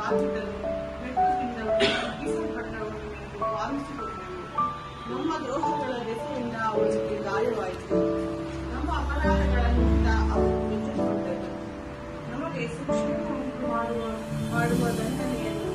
ಬಾಧಿತರು ಮೆಟ್ಟು ತಿಂದವರು ತಗ್ಗಿಸಲ್ಪಟ್ಟವರು ಎಂದು ಭಾವಿಸಿಕೊಂಡರು ನಮ್ಮ ದೋಷಗಳ ದೆಸೆಯಿಂದ ಅವರಿಗೆ ಗಾಯವಾಯಿತು ನಮ್ಮ ಅಪರಾಧಗಳ ನಿಮಿತ್ತ ಅವರು ಮೆಚ್ಚಿಕೊಂಡರು ನಮಗೆ ಶಿಕ್ಷೆ ಉಂಟು ಮಾಡುವ ಮಾಡುವ ದಂಡನೆಯನ್ನು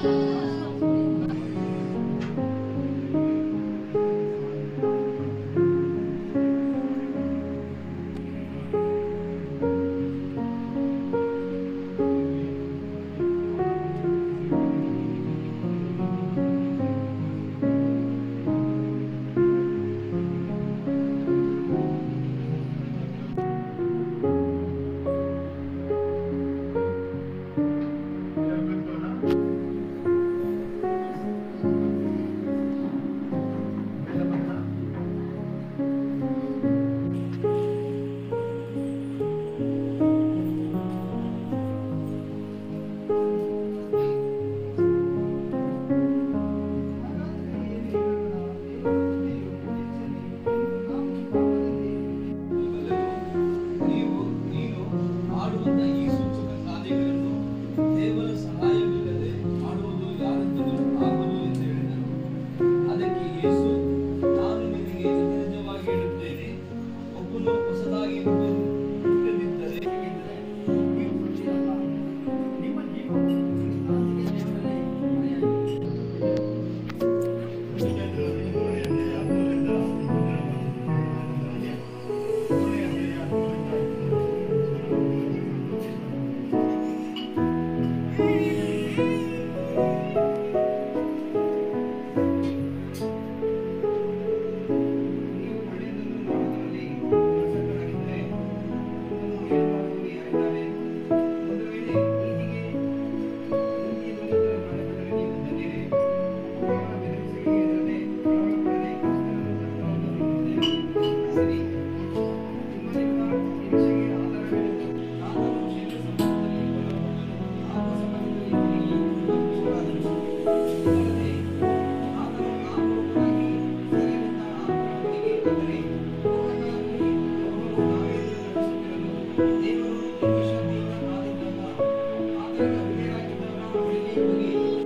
ನೀವು ನೀನು ಮಾಡುವಂತ ಈ ಸೂಚಕ ಕಾರ್ಯಗಳನ್ನು ದೇವರ ಸಹಾಯವಿಲ್ಲದೆ ಮಾಡುವುದು ಯಾರಿಂದಲೂ ಆಗದು ಎಂದು ಹೇಳಿದನು ಅದಕ್ಕೆ ಯೇಸು ನಾನು ನಿನಗೆ ನಿಜವಾಗಿ ಹೇಳುತ್ತೇನೆ ಒಬ್ಬನು ಹೊಸದಾಗಿ ಹುಟ್ಟದಿದ್ದರೆ ನೀವು ಹುಟ್ಟಿರಲ್ಲ. ನಿಮ್ಮ ಜೀವವು ಕ್ರಿಸ್ತನೊಂದಿಗೆ ದೇವರಲ್ಲಿ ಮರೆಯಾಗಿದೆ. ನೀವು ಒಳ್ಳೆಯದನ್ನು ಮಾಡುವುದರಲ್ಲಿ ಆಸಕ್ತರಾಗಿದ್ದರೆ ಅದನ್ನು ಹೇಳ್ಬಾರದು ಯಾರಿದ್ದಾರೆ ಒಂದು ವೇಳೆ ನೀತಿಗೆ ನೀತಿಯಿಲ್ಲದೆ ಮಾಡುವುದರಲ್ಲಿ ನೀವು ಧನ್ಯರೇ ದೇವರ ಬೆದರಿಕೆಗೆ ಹೆದರದೆ ಕಳವಳಪಡದೆ ಕ್ರಿಸ್ತನನ್ನು ತಟ್ಟುವುದನ್ನು ಸರಿ ನಿಮ್ಮಲ್ಲಿರುವ ನಿರೀಕ್ಷೆಗೆ ಆಧಾರವೇನು ಆತನು ಶರೀರ ಸಂಬಂಧದಲ್ಲಿ ಕೊಲ್ಲಲ್ಪಟ್ಟನು ಆತ್ಮ ಸಂಬಂಧದಲ್ಲಿ ಕೊನೆಗೆ ಜೀವಾದನು ಇದಲ್ಲದೆ ಆತನು ನಾಮರೂಪನಾಗಿ ಸೆರೆಯಿಂದ ಆತ್ಮನೊಂದಿಗೆ ಅಂದರೆ ನಮ್ಮನ್ನಾಗಿ ಒಬ್ಬರು ನಾವೇ ನಡೆಸುತ್ತಿರಲು ದೇವರು ನಿಮಿಷ ದೇವರನ್ನಾದಿದ್ದಾಗ ಆತನಿಗೆ ಅವಿಧೇಯರಾಗಿದ್ದವರ ಬಳಿಗೆ ಹೋಗಿ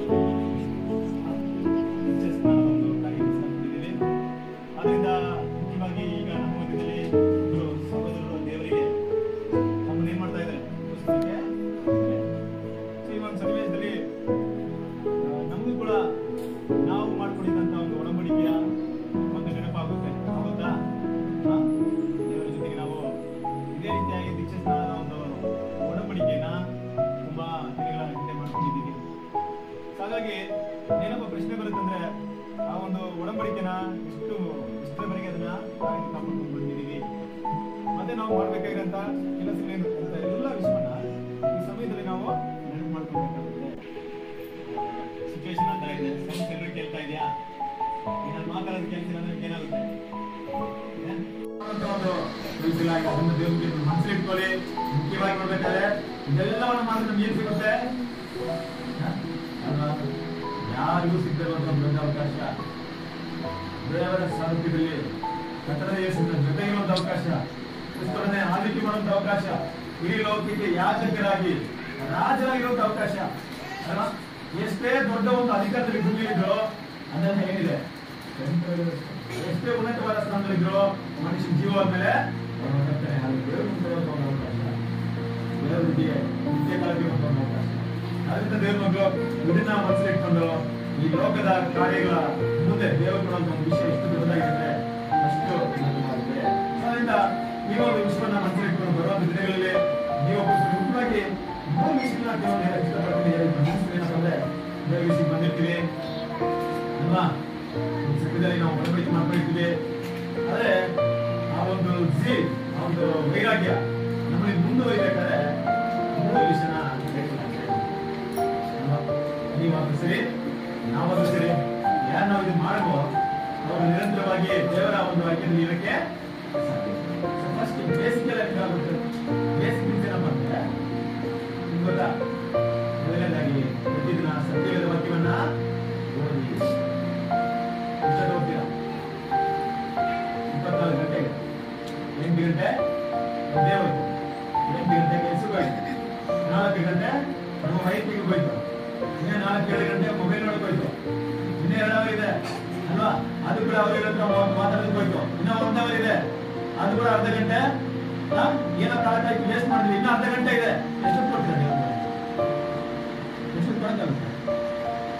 ಅದರಿಂದ ಮುಖ್ಯವಾಗಿ ಈಗ ನಮ್ಮ ಮಧ್ಯದಲ್ಲಿ ಇಬ್ಬರು ಸಹೋದರರು ದೇವರಿಗೆ ನಮ್ಮನ್ನ ಏನ್ ಮಾಡ್ತಾ ಇದ್ದಾರೆ ಪುಸ್ತಕಕ್ಕೆ ಸೊ ಈ ಒಂದು ಸನ್ನಿವೇಶದಲ್ಲಿ ಆ, ನಮಗೂ ಕೂಡ ನಾವು ಮಾಡ್ಕೊಂಡಿದ್ದಂತ ಒಂದು ಒಡಂಬಡಿಕೆಯ ಒಂದು ನೆನಪಾಗುತ್ತೆ ಹೌದಾ ಆ? ದೇವರ ಜೊತೆಗೆ ನಾವು ಇದೇ ರೀತಿಯಾಗಿ ದೀಕ್ಷೆ ಸ್ನಾನದ ಒಂದು ಒಡಂಬಡಿಕೆಯನ್ನ ತುಂಬಾ ದಿನಗಳ ಹಿಂದೆ ಮಾಡ್ಕೊಂಡಿದ್ದೀವಿ ಸೊ ಹಾಗಾಗಿ ಏನಪ್ಪ ಪ್ರಶ್ನೆ ಬರುತ್ತಂದ್ರೆ ಆ ಒಂದು ಒಡಂಬಡಿಕೆನ ಎಷ್ಟು ಇಷ್ಟರವರೆಗೆ ಅದನ್ನ ಕಾಯ್ದು ಕಾಪಾಡ್ಕೊಂಡು ಬಂದಿದ್ದೀವಿ ಮತ್ತೆ ನಾವು ಮಾಡ್ಬೇಕಾಗಿರೋಂಥ ಕೆಲಸಗಳೇನು ಅಂತ ಎಲ್ಲ ವಿಷಯವನ್ನ ಈ ಸಮಯದಲ್ಲಿ ನಾವು ನೆನಪು ಮಾಡ್ಕೊಬೇಕಾಗುತ್ತೆ ಸಿಚುವೇಶನ್ ಅಂತ ಇದೆ ಸಮಸ್ಯೆ ಎಲ್ಲರೂ ಕೇಳ್ತಾ ಇದೆಯಾ ನಾನು ಮಾತಾಡೋದು ಕೇಳ್ತೀನಿ ಅಂದ್ರೆ ಏನಾಗುತ್ತೆ ಇದೆ? ಅಂತ ಒಂದು ತಿಳಿಸಲಾಗಿ ಅದನ್ನ ದೇವರಿಗೆ ಮನಸ್ಸಲ್ಲಿ ಇಟ್ಕೊಳ್ಳಿ ಮುಖ್ಯವಾಗಿ ನೋಡ್ಬೇಕಾದ್ರೆ ಇದೆಲ್ಲವನ್ನ ಮಾಡಿದ್ರೆ ನಮ್ಗೆ ಏನ್ ಸಿಗುತ್ತೆ ಹ? ಅಲ್ವಾ? ಯಾರಿಗೂ ಸಿಗ್ತಿರುವಂತ ಒಂದು ದೊಡ್ಡ ಅವಕಾಶ ದೇವರ ಸಾರಥ್ಯದಲ್ಲಿ ಕಟ್ಟಡ ಯೇಸುವಿನ ಜೊತೆಗಿರುವಂತ ಅವಕಾಶ ಕ್ರಿಸ್ತರನ್ನೇ ಆಳ್ವಿಕೆ ಮಾಡುವಂತ ಅವಕಾಶ ಇಡೀ ಲೋಕಕ್ಕೆ ಯಾಜಕರಾಗಿ ರಾಜರಾಗಿರುವಂತ ಅವಕಾಶ ಅಲ್ವಾ ಎಷ್ಟೇ ದೊಡ್ಡ ಒಂದು ಅಧಿಕಾರದಲ್ಲಿ ಗುಂಡಿದ್ರು ಅದನ್ನ ಏನಿದೆ ಎಷ್ಟೇ ಉನ್ನತವಾದ ಸ್ಥಾನದಲ್ಲಿದ್ರು ಮನುಷ್ಯನ ಜೀವ ಮೇಲೆ ಅವನು ಹೋಗ್ತಾನೆ ಅದು ದೇವರು ಮುಂದೆ ಒಂದು ಅವಕಾಶ ದೇವರಿಗೆ ನಿತ್ಯ ಕಾಲಕ್ಕೆ ಒಂದು ಅವಕಾಶ ಅದರಿಂದ ದೇವ್ರ ಮಕ್ಕಳು ಇದನ್ನ ಮನಸ್ಸಲ್ಲಿ ಇಟ್ಕೊಂಡು ಈ ಲೋಕದ ಕಾರ್ಯಗಳ ಮುಂದೆ ದೇವರು ಕೊಡುವಂತ ಒಂದು ವಿಷಯ ಎಷ್ಟು ದೊಡ್ಡದಾಗಿದೆ ಅಷ್ಟು ಉನ್ನತವಾಗಿದೆ ಅದರಿಂದ ಈ ಒಂದು ವಿಷಯವನ್ನ ಮನಸ್ಸಲ್ಲಿ ಇಟ್ಕೊಂಡು ಬರುವಂತ ದಿನಗಳಲ್ಲಿ ನೀವು ಮುಖ್ಯವಾಗಿ ಮೂರು ವಿಷಯಗಳನ್ನ ದೇವರು ಹೇಳಕ್ ಇಷ್ಟಪಡ್ತೀನಿ ಹೇಳಿ ಏನಪ್ಪ ಅಂದ್ರೆ ದೇವರ ವಿಷಯಕ್ಕೆ ಬಂದಿರ್ತೀವಿ ಅಲ್ವಾ ಈ ಸತ್ಯದಲ್ಲಿ ನಾವು ಒಳಪಡಿಕೆ ಮಾಡ್ಕೊಂಡಿರ್ತೀವಿ ಆದ್ರೆ ಆ ಒಂದು ಜಿ ಆ ಒಂದು ವೈರಾಗ್ಯ ನಮ್ಮಲ್ಲಿ ಮುಂದುವರಿಬೇಕಾದ್ರೆ ಮೂರು ವಿಷಯನ ನೀವಾದ್ರೂ ಸರಿ ನಾವಾದ್ರೂ ಸರಿ ಯಾರು ನಾವು ಇದು ಮಾಡುವ ಅವರು ನಿರಂತರವಾಗಿ ದೇವರ ಒಂದು ವಾಕ್ಯದಲ್ಲಿ ಇರಕ್ಕೆ ಫಸ್ಟ್ ಬೇಸಿಕ್ ಎಲ್ಲ ಆಗುತ್ತೆ ಬೇಸಿಕ್ ಮೀನ್ಸ್ ಏನಪ್ಪ ಅಂದ್ರೆ ನಿಮ್ಗೆ ಗೊತ್ತಾ ಮೊದಲನೇದಾಗಿ ಪ್ರತಿದಿನ ಸತ್ಯವೇದ ವಾಕ್ಯವನ್ನ ಓದಿ ಎಷ್ಟೊತ್ತು ಓದ್ತೀರಾ ಇಪ್ಪತ್ನಾಲ್ಕು ಗಂಟೆಗೆ ಎಂಟು ಗಂಟೆ ಒದ್ದೆ ಹೋಯ್ತು ಎಂಟು ಗಂಟೆ ಕೆಲಸಕ್ಕೆ ಹೋಯ್ತು ನಾಲ್ಕು ಗಂಟೆ ನಮ್ಮ ವೈದ್ಯರಿಗೆ ಹೋಯ್ತು ಇನ್ನೇ ನಾಲ್ಕು ಏಳು ಗಂಟೆ ಮೊಬೈಲ್ ನೋಡಕ್ ಹೋಯ್ತು ಇನ್ನೇ ಎರಡು ಅವರ್ ಇದೆ ಅಲ್ವಾ ಅದು ಕೂಡ ಅವ್ರ ಹತ್ರ ಮಾತಾಡೋದಕ್ಕೆ ಹೋಯ್ತು ಇನ್ನೂ ಒಂದು ಅವರ್ ಇದೆ ಅದು ಕೂಡ ಅರ್ಧ ಗಂಟೆ ಆ, ಏನೋ ಕಾಲಕ್ಕಾಗಿ ವೇಸ್ಟ್ ಮಾಡಿದ್ವಿ ಇನ್ನೂ ಅರ್ಧ ಗಂಟೆ ಇದೆ ಎಷ್ಟು ಕೊಡ್ತೀರಾ ನೀವು ಎಷ್ಟು ಕೊಡಕ್ಕಾಗುತ್ತೆ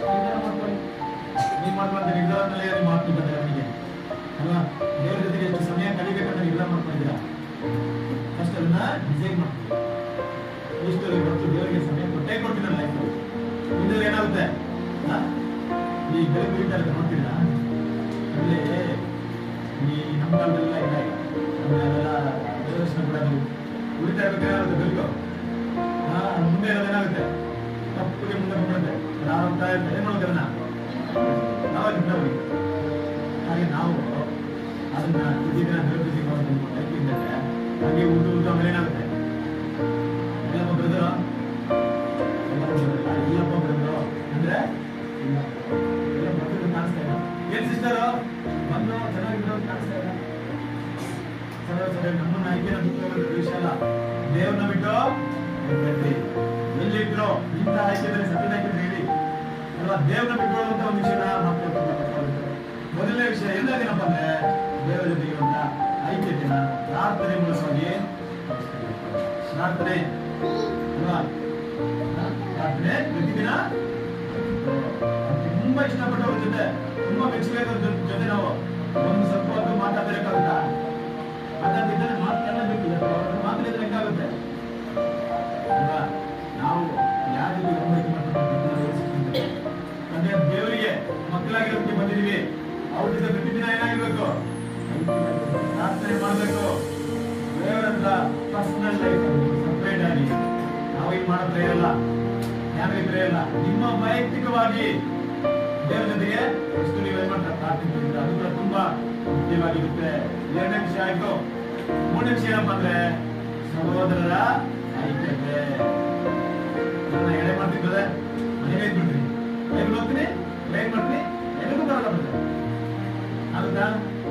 ಮಾಡುವಂತ ನಿರ್ಧಾರದಲ್ಲೇ ನಿಮ್ಮ ಆತ್ಮಿಕತೆ ಅವನಿಗೆ ಅಲ್ವಾ ದೇವರ ಜೊತೆಗೆ ಎಷ್ಟು ಸಮಯ ಕಲಿಬೇಕಂತ ನಿರ್ಧಾರ ಮಾಡ್ಕೊಂಡಿದ್ದೀರಾ ಫಸ್ಟ್ ಅದನ್ನ ಡಿಸೈನ್ ಮಾಡ್ತೀವಿ ಇಷ್ಟು ಇವತ್ತು ದೇವರಿಗೆ ಸಮಯ ಕೊಟ್ಟೇ ಕೊಡ್ತೀನಿ ಲೈಫ್ ಇದ್ರಲ್ಲಿ ಏನಾಗುತ್ತೆ ಆ? ಈ ಬೆಳೆ ಕುರಿತಾರೆ ನೋಡ್ತೀರಾ ಅಲ್ಲಿ ಈ ನಮ್ಮ ಕಾಲದಲ್ಲೆಲ್ಲ ಇಲ್ಲ ಈಗ ನಮ್ಮೆಲ್ಲ ರಿಸರ್ವೇಶನ್ ಕೂಡ ಉಳಿತಾ ಇರ್ಬೇಕಾಗುತ್ತೆ ಬೆಳಕು ಮುಂದೆ ಇರೋದೇನಾಗುತ್ತೆ ತಪ್ಪಿಗೆ ಮುಂದೆ ಬಂದ್ಬಿಡುತ್ತೆ ನಾವು ಹೋಗ್ತಾ ಇರ್ತಾರೆ ಏನ್ ಮಾಡೋದು ಅದನ್ನ ನಾವಾಗಿ ನಾವು ಹಾಗೆ ನಾವು ಅದನ್ನ ಪ್ರತಿದಿನ ನಿರ್ವಹಿಸಿ ಮಾಡೋದು ಲೈಫ್ ಇದ್ದರೆ ಹಾಗೆ ಉದ್ದು ಉದ್ದು ಆಮೇಲೆ ಏನಾಗುತ್ತೆ ಎಲ್ಲಪ್ಪ ಬ್ರದರ್ ಎಲ್ಲಪ್ಪ ಬ್ರದರ್ ಅಂದ್ರೆ ಇಲ್ಲ ಎಲ್ಲ ಬ್ರದರ್ ಕಾಣಿಸ್ತಾ ಇಲ್ಲ ಏನ್ ಸಿಸ್ಟರ್ ಬಂದು ಚೆನ್ನಾಗಿರೋ ಕಾಣಿಸ್ತಾ ಇಲ್ಲ ಸರಿ ಸರಿ ನಮ್ಮನ್ನ ಆಯ್ಕೆನ ಬಿಟ್ಟು ಹೋಗೋದು ವಿಷಯ ಅಲ್ಲ ದೇವ್ರನ್ನ ಬಿಟ್ಟು ಬಿಟ್ಟಿ. ಎಲ್ಲಿಟ್ರು ಇಂಥ ಆಯ್ಕೆದಲ್ಲಿ ಸತ್ಯದ ಆಯ್ಕೆ ಹೇಳಿ ಅಲ್ವಾ ದೇವ್ರನ್ನ ಬಿಟ್ಕೊಳ್ಳುವಂತ ಒಂದು ವಿಷಯನ ಮಾತಾಡ್ಕೊಂಡು ಮೊದಲನೇ ವಿಷಯ ಎಲ್ಲದೇನಪ್ಪ ಅಂದ್ರೆ ದೇವರ ಜೊತೆಗೆ ಇರುವಂತ ಐಕ್ಯತೆನ ಪ್ರಾರ್ಥನೆ ಮೂಲಕವಾಗಿ ಪ್ರಾರ್ಥನೆ ಅಲ್ವಾ ಹ? ಪ್ರಾರ್ಥನೆ ಪ್ರತಿದಿನ ತುಂಬಾ ಇಷ್ಟಪಟ್ಟವ್ರ ಜೊತೆ ತುಂಬಾ ಮೆಚ್ಚುಗೆಗಳ ಜೊ- ಜೊತೆ ನಾವು ಒಂದು ಸ್ವಲ್ಪ ಹೊತ್ತು ಮಾತಾಡಬೇಕಾಗುತ್ತಾ ಮಾತಾಡ್ತಿದ್ರೆ ಮಾತಾಡಬೇಕು ಮಾತಾಡಿದ್ರೆ ಹೆಂಗಾಗುತ್ತೆ ಅಲ್ವಾ ನಾವು ಯಾರಿಗೂ ನಂಬಿಕೆ ಮಾಡ್ಕೊಂಡು ಅಂದ್ರೆ ದೇವರಿಗೆ ಮಕ್ಕಳಾಗಿರೋದಕ್ಕೆ ಬಂದಿದೀವಿ ಅವ್ರ ಜೊತೆ ಪ್ರತಿದಿನ ಏನಾಗಿರ್ಬೇಕು ಪ್ರಾರ್ಥನೆ ಮಾಡ್ಬೇಕು ದೇವರತ್ರ ಪರ್ಸನಲ್ ಲೈಫ್ ಸಪ್ರೇಟ್ ಆಗಿ ನಾವು ಈಗ ಮಾಡೋ ಪ್ರೇಯರ್ ಅಲ್ಲ ಫ್ಯಾಮಿಲಿ ಪ್ರೇಯರ್ ಅಲ್ಲ ನಿಮ್ಮ ವೈಯಕ್ತಿಕವಾಗಿ ದೇವರ ಜೊತೆಗೆ ಎಷ್ಟು ನೀವು ಏನ್ ಮಾಡ್ತಾರೆ ಪ್ರಾರ್ಥನೆ ಅದು ಕೂಡ ತುಂಬಾ ಮುಖ್ಯವಾಗಿರುತ್ತೆ ಎರಡನೇ ವಿಷಯ ಆಯ್ತು ಮೂರನೇ ವಿಷಯ ಏನಪ್ಪ ಅಂದ್ರೆ ಸಹೋದರರ ಐಕ್ಯತೆ ನನ್ನ ಎಡೆ ಮಾಡ್ತಿದ್ದದೆ ಮನೆಗೆ ಬಿಡ್ರಿ ಎಲ್ಲಿ ಹೋಗ್ತೀನಿ ಏನ್ ಮಾಡ್ತೀನಿ ಎಲ್ಲಿಗೂ ಬರಲ್ಲ ಬಿಡ್ರಿ ಆಗುತ್ತಾ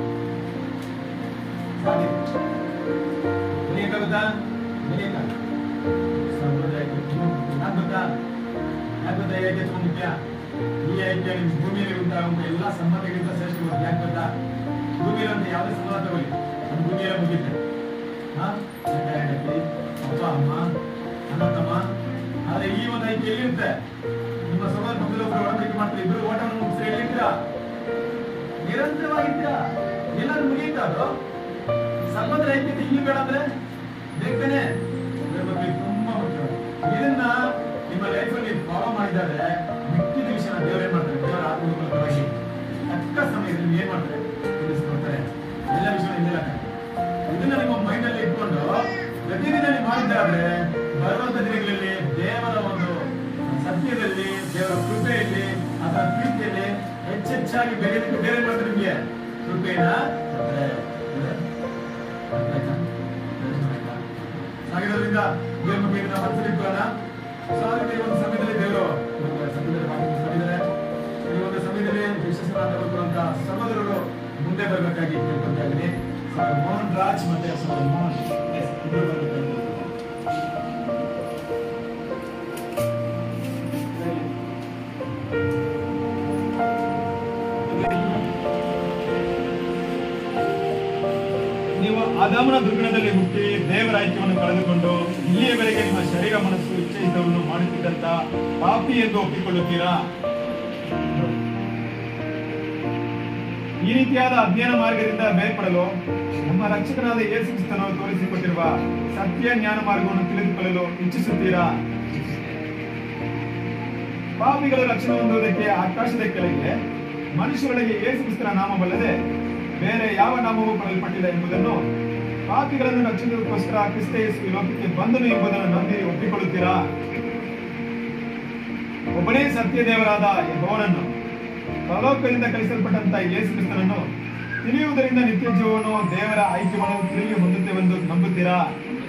ಸಾಧ್ಯ ಮನೆಯಕ್ಕಾಗುತ್ತಾ ಮನೆಯಕ್ಕಾಗ ಸಹೋದರ ಐಕ್ಯ ಆಗುತ್ತಾ ಆಗುತ್ತಾ ಹೇಗೆ ತುಂಬಾ ಮುಖ್ಯ ಈ ಐಕ್ಯ ನಿಮ್ ಭೂಮಿಯಲ್ಲಿ ಉಂಟಾಗುವ ಎಲ್ಲಾ ಸಂಬಂಧಗಳಿಂದ ಶ್ರೇಷ್ಠವಾದ ಯಾಕೆ ಗೊತ್ತಾ ಭೂಮಿಯಲ್ಲಿ ಯಾವುದೇ ಸಂಬಂಧ ತಗೊಳ್ಳಿ ಅದು ಭೂಮಿಯಲ್ಲೇ ಮುಗಿಯುತ್ತೆ ಹಾ ಗಂಡ ಹೆಂಡತಿ ಅಪ್ಪ ಅಮ್ಮ ಅಣ್ಣ ತಮ್ಮ ಆದ್ರೆ ಈ ಒಂದು ಐಕ್ಯ ಎಲ್ಲಿರುತ್ತೆ ನಿಮ್ಮ ಸಹೋದರ ಮಕ್ಕಳು ಒಬ್ಬರು ಒಡಂಬಡಿಕೆ ಮಾಡ್ತಾರೆ ಇಬ್ಬರು ಓಟವನ್ನು ಮುಗಿಸಿ ಎಲ್ಲಿರ್ತೀರಾ ನಿರಂತರವಾಗಿರ್ತೀರಾ ಎಲ್ಲರೂ ಮುಗಿಯುತ್ತಾ ಅದು ಸಂಬಂಧದ ಐಕ್ಯತೆ ಇಲ್ಲಿ ಬೇಡ ಅಂದ್ರೆ ಬೇಕನೆ ಇದ್ರ ಬಗ್ಗೆ ತುಂಬಾ ಮುಖ್ಯ ಇದನ್ನ ನಿಮ್ಮ ಲೈಫಲ್ಲಿ ಫಾಲೋ ಮಾಡಿದ್ದಾರೆ ಮಿಕ್ಕಿದ ವಿಷಯ ದೇವ್ರು ಏನ್ ಮಾಡ್ತಾರೆ ದೇವರ ಆತ್ಮವಾಗಿ ತಕ್ಕ ಸಮಯದಲ್ಲಿ ನೀವು ಏನ್ ಮಾಡ್ತಾರೆ ತಿಳಿಸ್ಕೊಡ್ತಾರೆ ಎಲ್ಲ ವಿಷಯ ಹಿಂದಿಲ್ಲ ಇದನ್ನ ನಿಮ್ಮ ಮೈಂಡ್ ಅಲ್ಲಿ ಇಟ್ಕೊಂಡು ಪ್ರತಿದಿನ ನೀವು ಮಾಡಿದ್ದಾದ್ರೆ ಬರುವಂತ ದಿನಗಳಲ್ಲಿ ದೇವರ ಒಂದು ಸತ್ಯದಲ್ಲಿ ದೇವರ ಕೃಪೆಯಲ್ಲಿ ಅದರ ಪ್ರೀತಿಯಲ್ಲಿ ಹೆಚ್ಚೆಚ್ಚಾಗಿ ಬೆಳೆಯಲಿಕ್ಕೆ ಬೇರೆ ಮಾಡ್ತಾರೆ ನಿಮ್ಗೆ ಕೃಪೆನ ಕೊಡ್ತಾರೆ. ಹಾಗಿರೋದ್ರಿಂದ ದೇವ್ರ ಬಗ್ಗೆ ನಾವು ಮನಸ್ಸಲ್ಲಿಟ್ಕೊಳ್ಳೋಣ ಸೊ ಅದಕ್ಕೆ ಈ ಒಂದು ಸಮಯದಲ್ಲಿ ದೇವರು ನಮ್ಗೆ ಸತ್ಯದಲ್ಲಿ ಮಾಹಿತಿ ಕೊಟ್ಟಿದ್ದಾರೆ ಈ ಒಂದು ಸಮಯದಲ್ಲಿ ಯಶಸ್ಸನ್ನ ತಗೊಳ್ಕೊಳ್ಳುವಂತ ಸಹೋದರರು ಮುಂದೆ ಬರಬೇಕಾಗಿ ಕೇಳ್ಕೊಂತ ಇದ್ದೀನಿ ಸರ್ ಮೋಹನ್ ರಾಜ್ ಮತ್ತೆ ಸರ್ ಮೋಹನ್ ಎಸ್, ಇಬ್ರು ಬರ್ಬೇಕಾಗಿ ನೀವು ಆದಾಮನ ದುರ್ಗುಣದಲ್ಲಿ ಹುಟ್ಟಿ ದೇವರ ಐಕ್ಯವನ್ನು ಕಳೆದುಕೊಂಡು ಇಲ್ಲಿಯವರೆಗೆ ನಿಮ್ಮ ಶರೀರ ಮನಸ್ಸು ಇಚ್ಛೆ ಇದ್ದವನ್ನು ಮಾಡುತ್ತಿದ್ದಂತ ಪಾಪಿ ಎಂದು ಒಪ್ಪಿಕೊಳ್ಳುತ್ತೀರಾ ಈ ರೀತಿಯಾದ ಅಧ್ಯಯನ ಮಾರ್ಗದಿಂದ ಬೇರ್ಪಡಲು ನಮ್ಮ ರಕ್ಷಕನಾದ ಯೇಸು ಕ್ರಿಸ್ತನು ತೋರಿಸಿಕೊಟ್ಟಿರುವ ಸತ್ಯ ಜ್ಞಾನ ಮಾರ್ಗವನ್ನು ತಿಳಿದುಕೊಳ್ಳಲು ಇಚ್ಛಿಸುತ್ತೀರಾ ಪಾಪಿಗಳು ರಕ್ಷಣೆ ಹೊಂದುವುದಕ್ಕೆ ಆಕಾಶದ ಕೆಳಗೆ ಮನುಷ್ಯರೊಳಗೆ ಯೇಸು ಕ್ರಿಸ್ತನ ನಾಮವಲ್ಲದೆ ಬೇರೆ ಯಾವ ನಾಮವೂ ಬರಲ್ಪಟ್ಟಿಲ್ಲ ಎಂಬುದನ್ನು ಪಾಪಿಗಳನ್ನು ರಕ್ಷಣೆಗೋಸ್ಕರ ಕ್ರಿಸ್ತ ಯೇಸು ಈ ಲೋಕಕ್ಕೆ ಬಂದನು ಎಂಬುದನ್ನು ನಂಬಿ ಒಪ್ಪಿಕೊಳ್ಳುತ್ತೀರಾ ಒಬ್ಬನೇ ಸತ್ಯ ದೇವರಾದ ಯೆಹೋವನನ್ನು ಪರಲೋಕದಿಂದ ಕಳಿಸಲ್ಪಟ್ಟಂತ ಯೇಸು ಕ್ರಿಸ್ತನನ್ನು ತಿಳಿಯುವುದರಿಂದ ನಿತ್ಯ ಜೀವವನ್ನು ದೇವರ ಐಕ್ಯವನ್ನು ತಿರುಗಿ ಹೊಂದುತ್ತೇವೆಂದು ನಂಬುತ್ತೀರಾ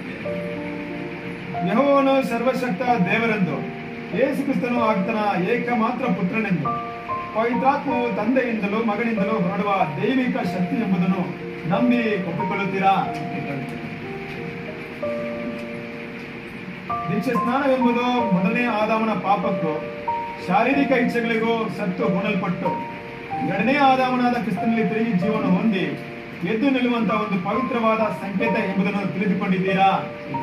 ಯೆಹೋವನು ಸರ್ವಶಕ್ತ ದೇವರೆಂದು ಯೇಸು ಕ್ರಿಸ್ತನು ಆತನ ಏಕಮಾತ್ರ ಪುತ್ರನೆಂದು ಪವಿತ್ರಾತ್ಮವು ತಂದೆಯಿಂದಲೂ ಮಗನಿಂದಲೂ ಹೊರಡುವ ದೈವಿಕ ಶಕ್ತಿ ಎಂಬುದನ್ನು ನಂಬಿ ಒಪ್ಪಿಕೊಳ್ಳುತ್ತೀರಾ ದೀಕ್ಷೆ ಸ್ನಾನವೆಂಬುದು ಮೊದಲನೇ ಆದಾಮನ ಪಾಪಕ್ಕೂ ಶಾರೀರಿಕ ಇಚ್ಛೆಗಳಿಗೂ ಸತ್ತು ಹೂಣಲ್ಪಟ್ಟು ಎರಡನೇ ಆದಾಮನಾದ ಕ್ರಿಸ್ತನಲ್ಲಿ ತಿರುಗಿ ಜೀವನ ಹೊಂದಿ ಎದ್ದು ನಿಲ್ಲುವಂತಹ ಒಂದು ಪವಿತ್ರವಾದ ಸಂಕೇತ ಎಂಬುದನ್ನು ತಿಳಿದುಕೊಂಡಿದ್ದೀರಾ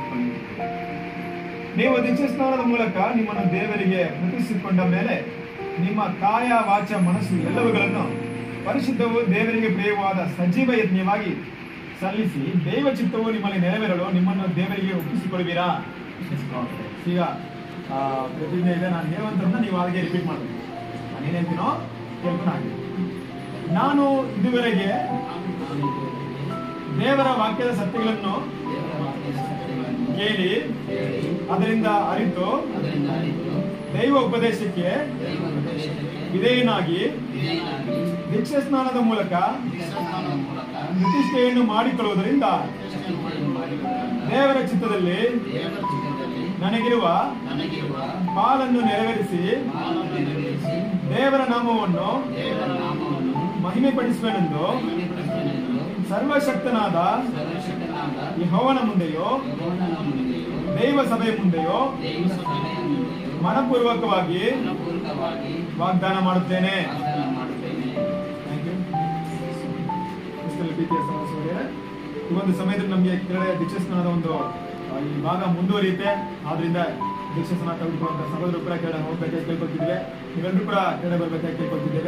ನೀವು ದೀಕ್ಷೆ ಸ್ನಾನದ ಮೂಲಕ ನಿಮ್ಮನ್ನು ದೇವರಿಗೆ ಪ್ರತಿಷ್ಠಿಸಿಕೊಂಡ ಮೇಲೆ ನಿಮ್ಮ ಕಾಯ ವಾಚ ಮನಸ್ಸು ಎಲ್ಲವುಗಳನ್ನು ಪರಿಶುದ್ಧವು ದೇವರಿಗೆ ಪ್ರಿಯವಾದ ಸಜೀವ ಯಜ್ಞವಾಗಿ ಸಲ್ಲಿಸಿ ದೈವ ಚಿತ್ತವು ನಿಮ್ಮಲ್ಲಿ ನೆರವೇರಲು ನಿಮ್ಮನ್ನು ದೇವರಿಗೆ ಒಪ್ಪಿಸಿಕೊಡುವಿರಾ ಈಗ ಆ, ಪ್ರತಿಜ್ಞೆ ಇದೆ ನಾನು ಹೇಳುವಂತದನ್ನ ನೀವು ಹಾಗೆ ರಿಪೀಟ್ ಮಾಡಬೇಕು ನಾನು ಏನ್ ಹೇಳ್ತೀನೋ ಕೇಳ್ಕೊಂಡು ಹಾಗೆ ನಾನು ಇದುವರೆಗೆ ದೇವರ ವಾಕ್ಯದ ಸತ್ಯಗಳನ್ನು ಕೇಳಿ ಅದರಿಂದ ಅರಿತು ದೈವ ಉಪದೇಶಕ್ಕೆ ವಿಧೇಯನಾಗಿ ದೀಕ್ಷಾ ಸ್ನಾನದ ಮೂಲಕ ಪ್ರತಿಷ್ಠೆಯನ್ನು ಮಾಡಿಕೊಳ್ಳುವುದರಿಂದ ದೇವರ ಚಿತ್ತದಲ್ಲಿ ನನಗಿರುವ ಪಾಲನ್ನು ನೆರವೇರಿಸಿ ದೇವರ ನಾಮವನ್ನು ಮಹಿಮೆಪಡಿಸುವೆನೆಂದು ಸರ್ವಶಕ್ತನಾದ ಯೆಹೋವನ ಮುಂದೆಯೋ ದೈವ ಸಭೆಯ ಮುಂದೆಯೋ ಮನಪೂರ್ವಕವಾಗಿ ವಾಗ್ದಾನ ಮಾಡುತ್ತೇನೆ Thank you. ಕ್ರಿಸ್ತಲ್ಲಿ ಪ್ರೀತಿಯ ಸಹೋದರರೇ, ಈ ಒಂದು ಸಮಯದಲ್ಲಿ ನಮಗೆ ಕೆಳಗಡೆ ದೀಕ್ಷಾಸ್ನಾನದ ಒಂದು ಆ, ಈ ಭಾಗ ಮುಂದುವರಿಯುತ್ತೆ ಆದ್ರಿಂದ ದೀಕ್ಷಾಸ್ನಾನ ತೆಗೆದುಕೊಳ್ಳುವಂತ ಸಹೋದರರು ಕೂಡ ಕೆಳಗಡೆ ಹೋಗ್ಬೇಕಾಗಿ ಕೇಳ್ಕೊತಿದ್ದೇವೆ ನೀವೆಲ್ಲರೂ ಕೂಡ ಕೆಳಗಡೆ ಬರ್ಬೇಕಾಗಿ ಕೇಳ್ಕೊತಿದ್ದೇವೆ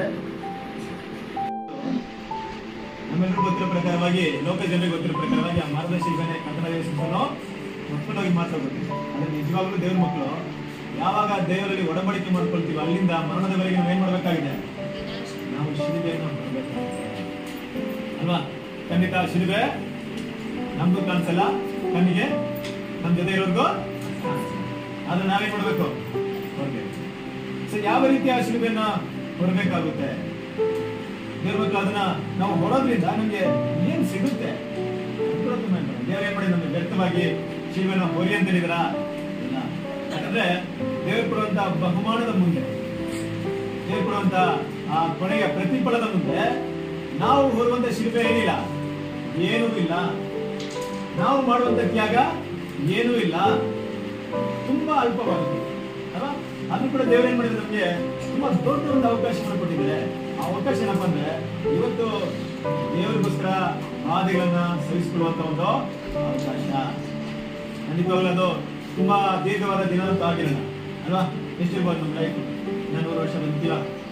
ನಮ್ಮೆಲ್ಲರೂ ಗೊತ್ತಿರೋ ಪ್ರಕಾರವಾಗಿ ಲೋಕ ಜನರಿಗೆ ಗೊತ್ತಿರೋ ಪ್ರಕಾರವಾಗಿ ಆ ಮಾರ್ಗದರ್ಶಿಗಳನ್ನೇ ಕನ್ನಡ ಯೇಸುವನ್ನು ಮಕ್ಕಳಾಗಿ ಮಾತ್ರ ಗೊತ್ತಿದೆ ಆದರೆ ನಿಜವಾಗ್ಲೂ ದೇವ್ರ ಮಕ್ಕಳು ಯಾವಾಗ ದೇವರಲ್ಲಿ ಒಡಂಬಡಿಕೆ ಮಾಡ್ಕೊಳ್ತೀವಿ ಅಲ್ಲಿಂದ ಮರಣದವರೆಗೆ ನಾವು ಏನ್ ಮಾಡ್ಬೇಕಾಗಿದೆ ನಾವು ಶಿಲುಬೆಯನ್ನು ಹೊರಬೇಕಾಗಿದೆ ಅಲ್ವಾ ಖಂಡಿತ ಶಿಲುಬೆ ನಮ್ಗೂ ಕಾಣಿಸಲ್ಲ ಕಣ್ಣಿಗೆ ನಮ್ ಜೊತೆ ಇರೋರ್ಗೂ ಆದ್ರೆ ನಾವೇನ್ ಮಾಡ್ಬೇಕು ಹೊರಬೇಕು ಸೊ ಯಾವ ರೀತಿ ಆ ಶಿಲುಬೆಯನ್ನ ಹೊರಬೇಕಾಗುತ್ತೆ ದೇವ್ರ ಮಕ್ಕಳು ಅದನ್ನ ನಾವು ಹೊರೋದ್ರಿಂದ ನಮ್ಗೆ ಏನ್ ಸಿಗುತ್ತೆ ದೇವ್ರ ಏನ್ ಮಾಡಿ ನಮ್ಗೆ ವ್ಯಕ್ತವಾಗಿ ಶಿಲ್ವನ ಹೊರಿ ಅಂತ ಹೇಳಿದ್ರ ಇಲ್ಲ ಯಾಕಂದ್ರೆ ದೇವ್ರು ಕೊಡುವಂತ ಬಹುಮಾನದ ಮುಂದೆ ದೇವ್ರು ಕೊಡುವಂತ ಆ ಕೊನೆಯ ಪ್ರತಿಫಲದ ಮುಂದೆ ನಾವು ಹೊರುವಂತ ಶಿಲ್ಪೆ ಏನಿಲ್ಲ ಏನೂ ಇಲ್ಲ ನಾವು ಮಾಡುವಂತ ತ್ಯಾಗ ಏನೂ ಇಲ್ಲ ತುಂಬಾ ಅಲ್ಪವಾಗಿದೆ ಅಲ್ವಾ ಅದು ಕೂಡ ದೇವ್ರು ಏನ್ ಮಾಡಿದ್ರೆ ನಮ್ಗೆ ತುಂಬಾ ದೊಡ್ಡ ಒಂದು ಅವಕಾಶವನ್ನು ಕೊಟ್ಟಿದ್ದಾರೆ ಆ ಅವಕಾಶ ಏನಪ್ಪ ಅಂದ್ರೆ ಇವತ್ತು ದೇವರಿಗೋಸ್ಕರ ಆದಿಗಳನ್ನ ಸಹಿಸಿಕೊಳ್ಳುವಂತ ಒಂದು ಅವಕಾಶ ಖಂಡಿತವಾಗ್ಲೂ ಅದು ತುಂಬಾ ದೀರ್ಘವಾದ ದಿನ ಅಂತ ಆಗಿರಲ್ಲ ಅಲ್ವಾ ಎಷ್ಟಿರ್ಬೋದು ನಮ್ಮ ಲೈಫ್ ನೂರು ವರ್ಷ ಬಂತೀವ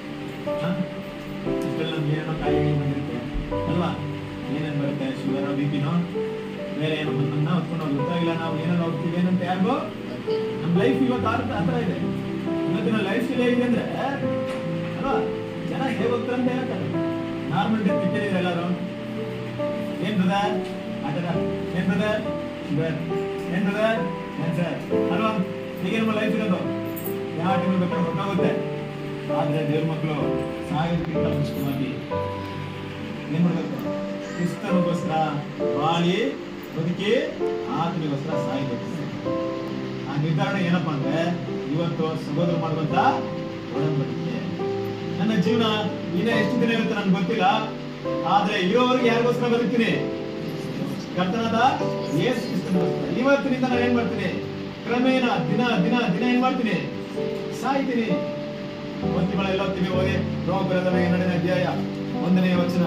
ಅಷ್ಟರಲ್ಲಿ ನಮ್ಗೆ ಏನೇನೋ ಕಾಯಿಲೆಗಳು ಬಂದಿರುತ್ತೆ ಅಲ್ವಾ ಏನೇನು ಬರುತ್ತೆ ಶುಗರ್ ಬಿ ಪಿನೋ ಬೇರೆ ಏನೋ ಬಂದನ್ನ ಹೊತ್ಕೊಂಡು ಹೋಗಿ ಗೊತ್ತಾಗಿಲ್ಲ ನಾವು ಏನೇನು ಹೋಗ್ತೀವಿ ಏನಂತ ಯಾರಿಗೋ ನಮ್ಮ ಲೈಫ್ ಇವತ್ತು ಆ ಆ ಥರ ಇದೆ ಇವತ್ತಿನ ಲೈಫ್ ಸ್ಟೈಲ್ ಹೇಗಿದೆ ಅಂದ್ರೆ ಅಲ್ವಾ ಜನ ಹೇಗೆ ಹೋಗ್ತಾರೆ ಅಂತ ಹೇಳಕ್ಕಾಗಲ್ಲ ನಾರ್ಮಲ್ ಡೆತ್ ಕೇಳಿದ್ರೆ ಎಲ್ಲರೂ ಏನ್ ಬ್ರದರ್ ಆಟದ ಏನ್ ಬ್ರದರ್ ಶುಗರ್ ಏನ್ ಬ್ರದರ್ ಕ್ಯಾನ್ಸರ್ ಅಲ್ವಾ ಹೀಗೆ ನಮ್ಮ ಲೈಫ್ ಇರೋದು ಯಾವ ಟೈಮಲ್ಲಿ ಬೇಕಾದ್ರೆ ಹೊರಟೋಗುತ್ತೆ ಆದ್ರೆ ದೇವ್ರ ಮಕ್ಕಳು ಸಾಯೋದಕ್ಕಿಂತ ಮುಂಚಿತವಾಗಿ ಏನ್ ಮಾಡ್ಬೇಕು ಕ್ರಿಸ್ತನಿಗೋಸ್ಕರ ಬಾಳಿ ಬದುಕಿ ಆತನಿಗೋಸ್ಕರ ಸಾಯ್ಬೇಕು ಆ ನಿರ್ಧಾರ ಏನಪ್ಪಾ ಅಂದ್ರೆ ಇವತ್ತು ಸಹೋದರ ಮಾಡುವಂತ ಒಡಂಬಡಿಕೆ ನನ್ನ ಜೀವನ ಇನ್ನ ಎಷ್ಟು ದಿನ ಇರುತ್ತೆ ನನ್ಗೆ ಗೊತ್ತಿಲ್ಲ ಆದ್ರೆ ಇರೋವರೆಗೆ ಯಾರಿಗೋಸ್ಕರ ಬದುಕ್ತೀನಿ ಕರ್ತನಾದ ಯೇಸು ಕ್ರಿಸ್ತನಿಗೋಸ್ಕರ ಇವತ್ತಿನಿಂದ ನಾನು ಏನ್ ಮಾಡ್ತೀನಿ ಕ್ರಮೇಣ ದಿನ ದಿನ ದಿನ ಏನ್ ಮಾಡ್ತೀನಿ ಸಾಯ್ತೀನಿ ಒತ್ತಿಗಳೆಲ್ಲ ಓದ್ತೀವಿ ಹೋಗಿ ರೋಗ ಬರೋದನ್ನ ಎರಡನೇ ಅಧ್ಯಾಯ ಒಂದನೇ ವಚನ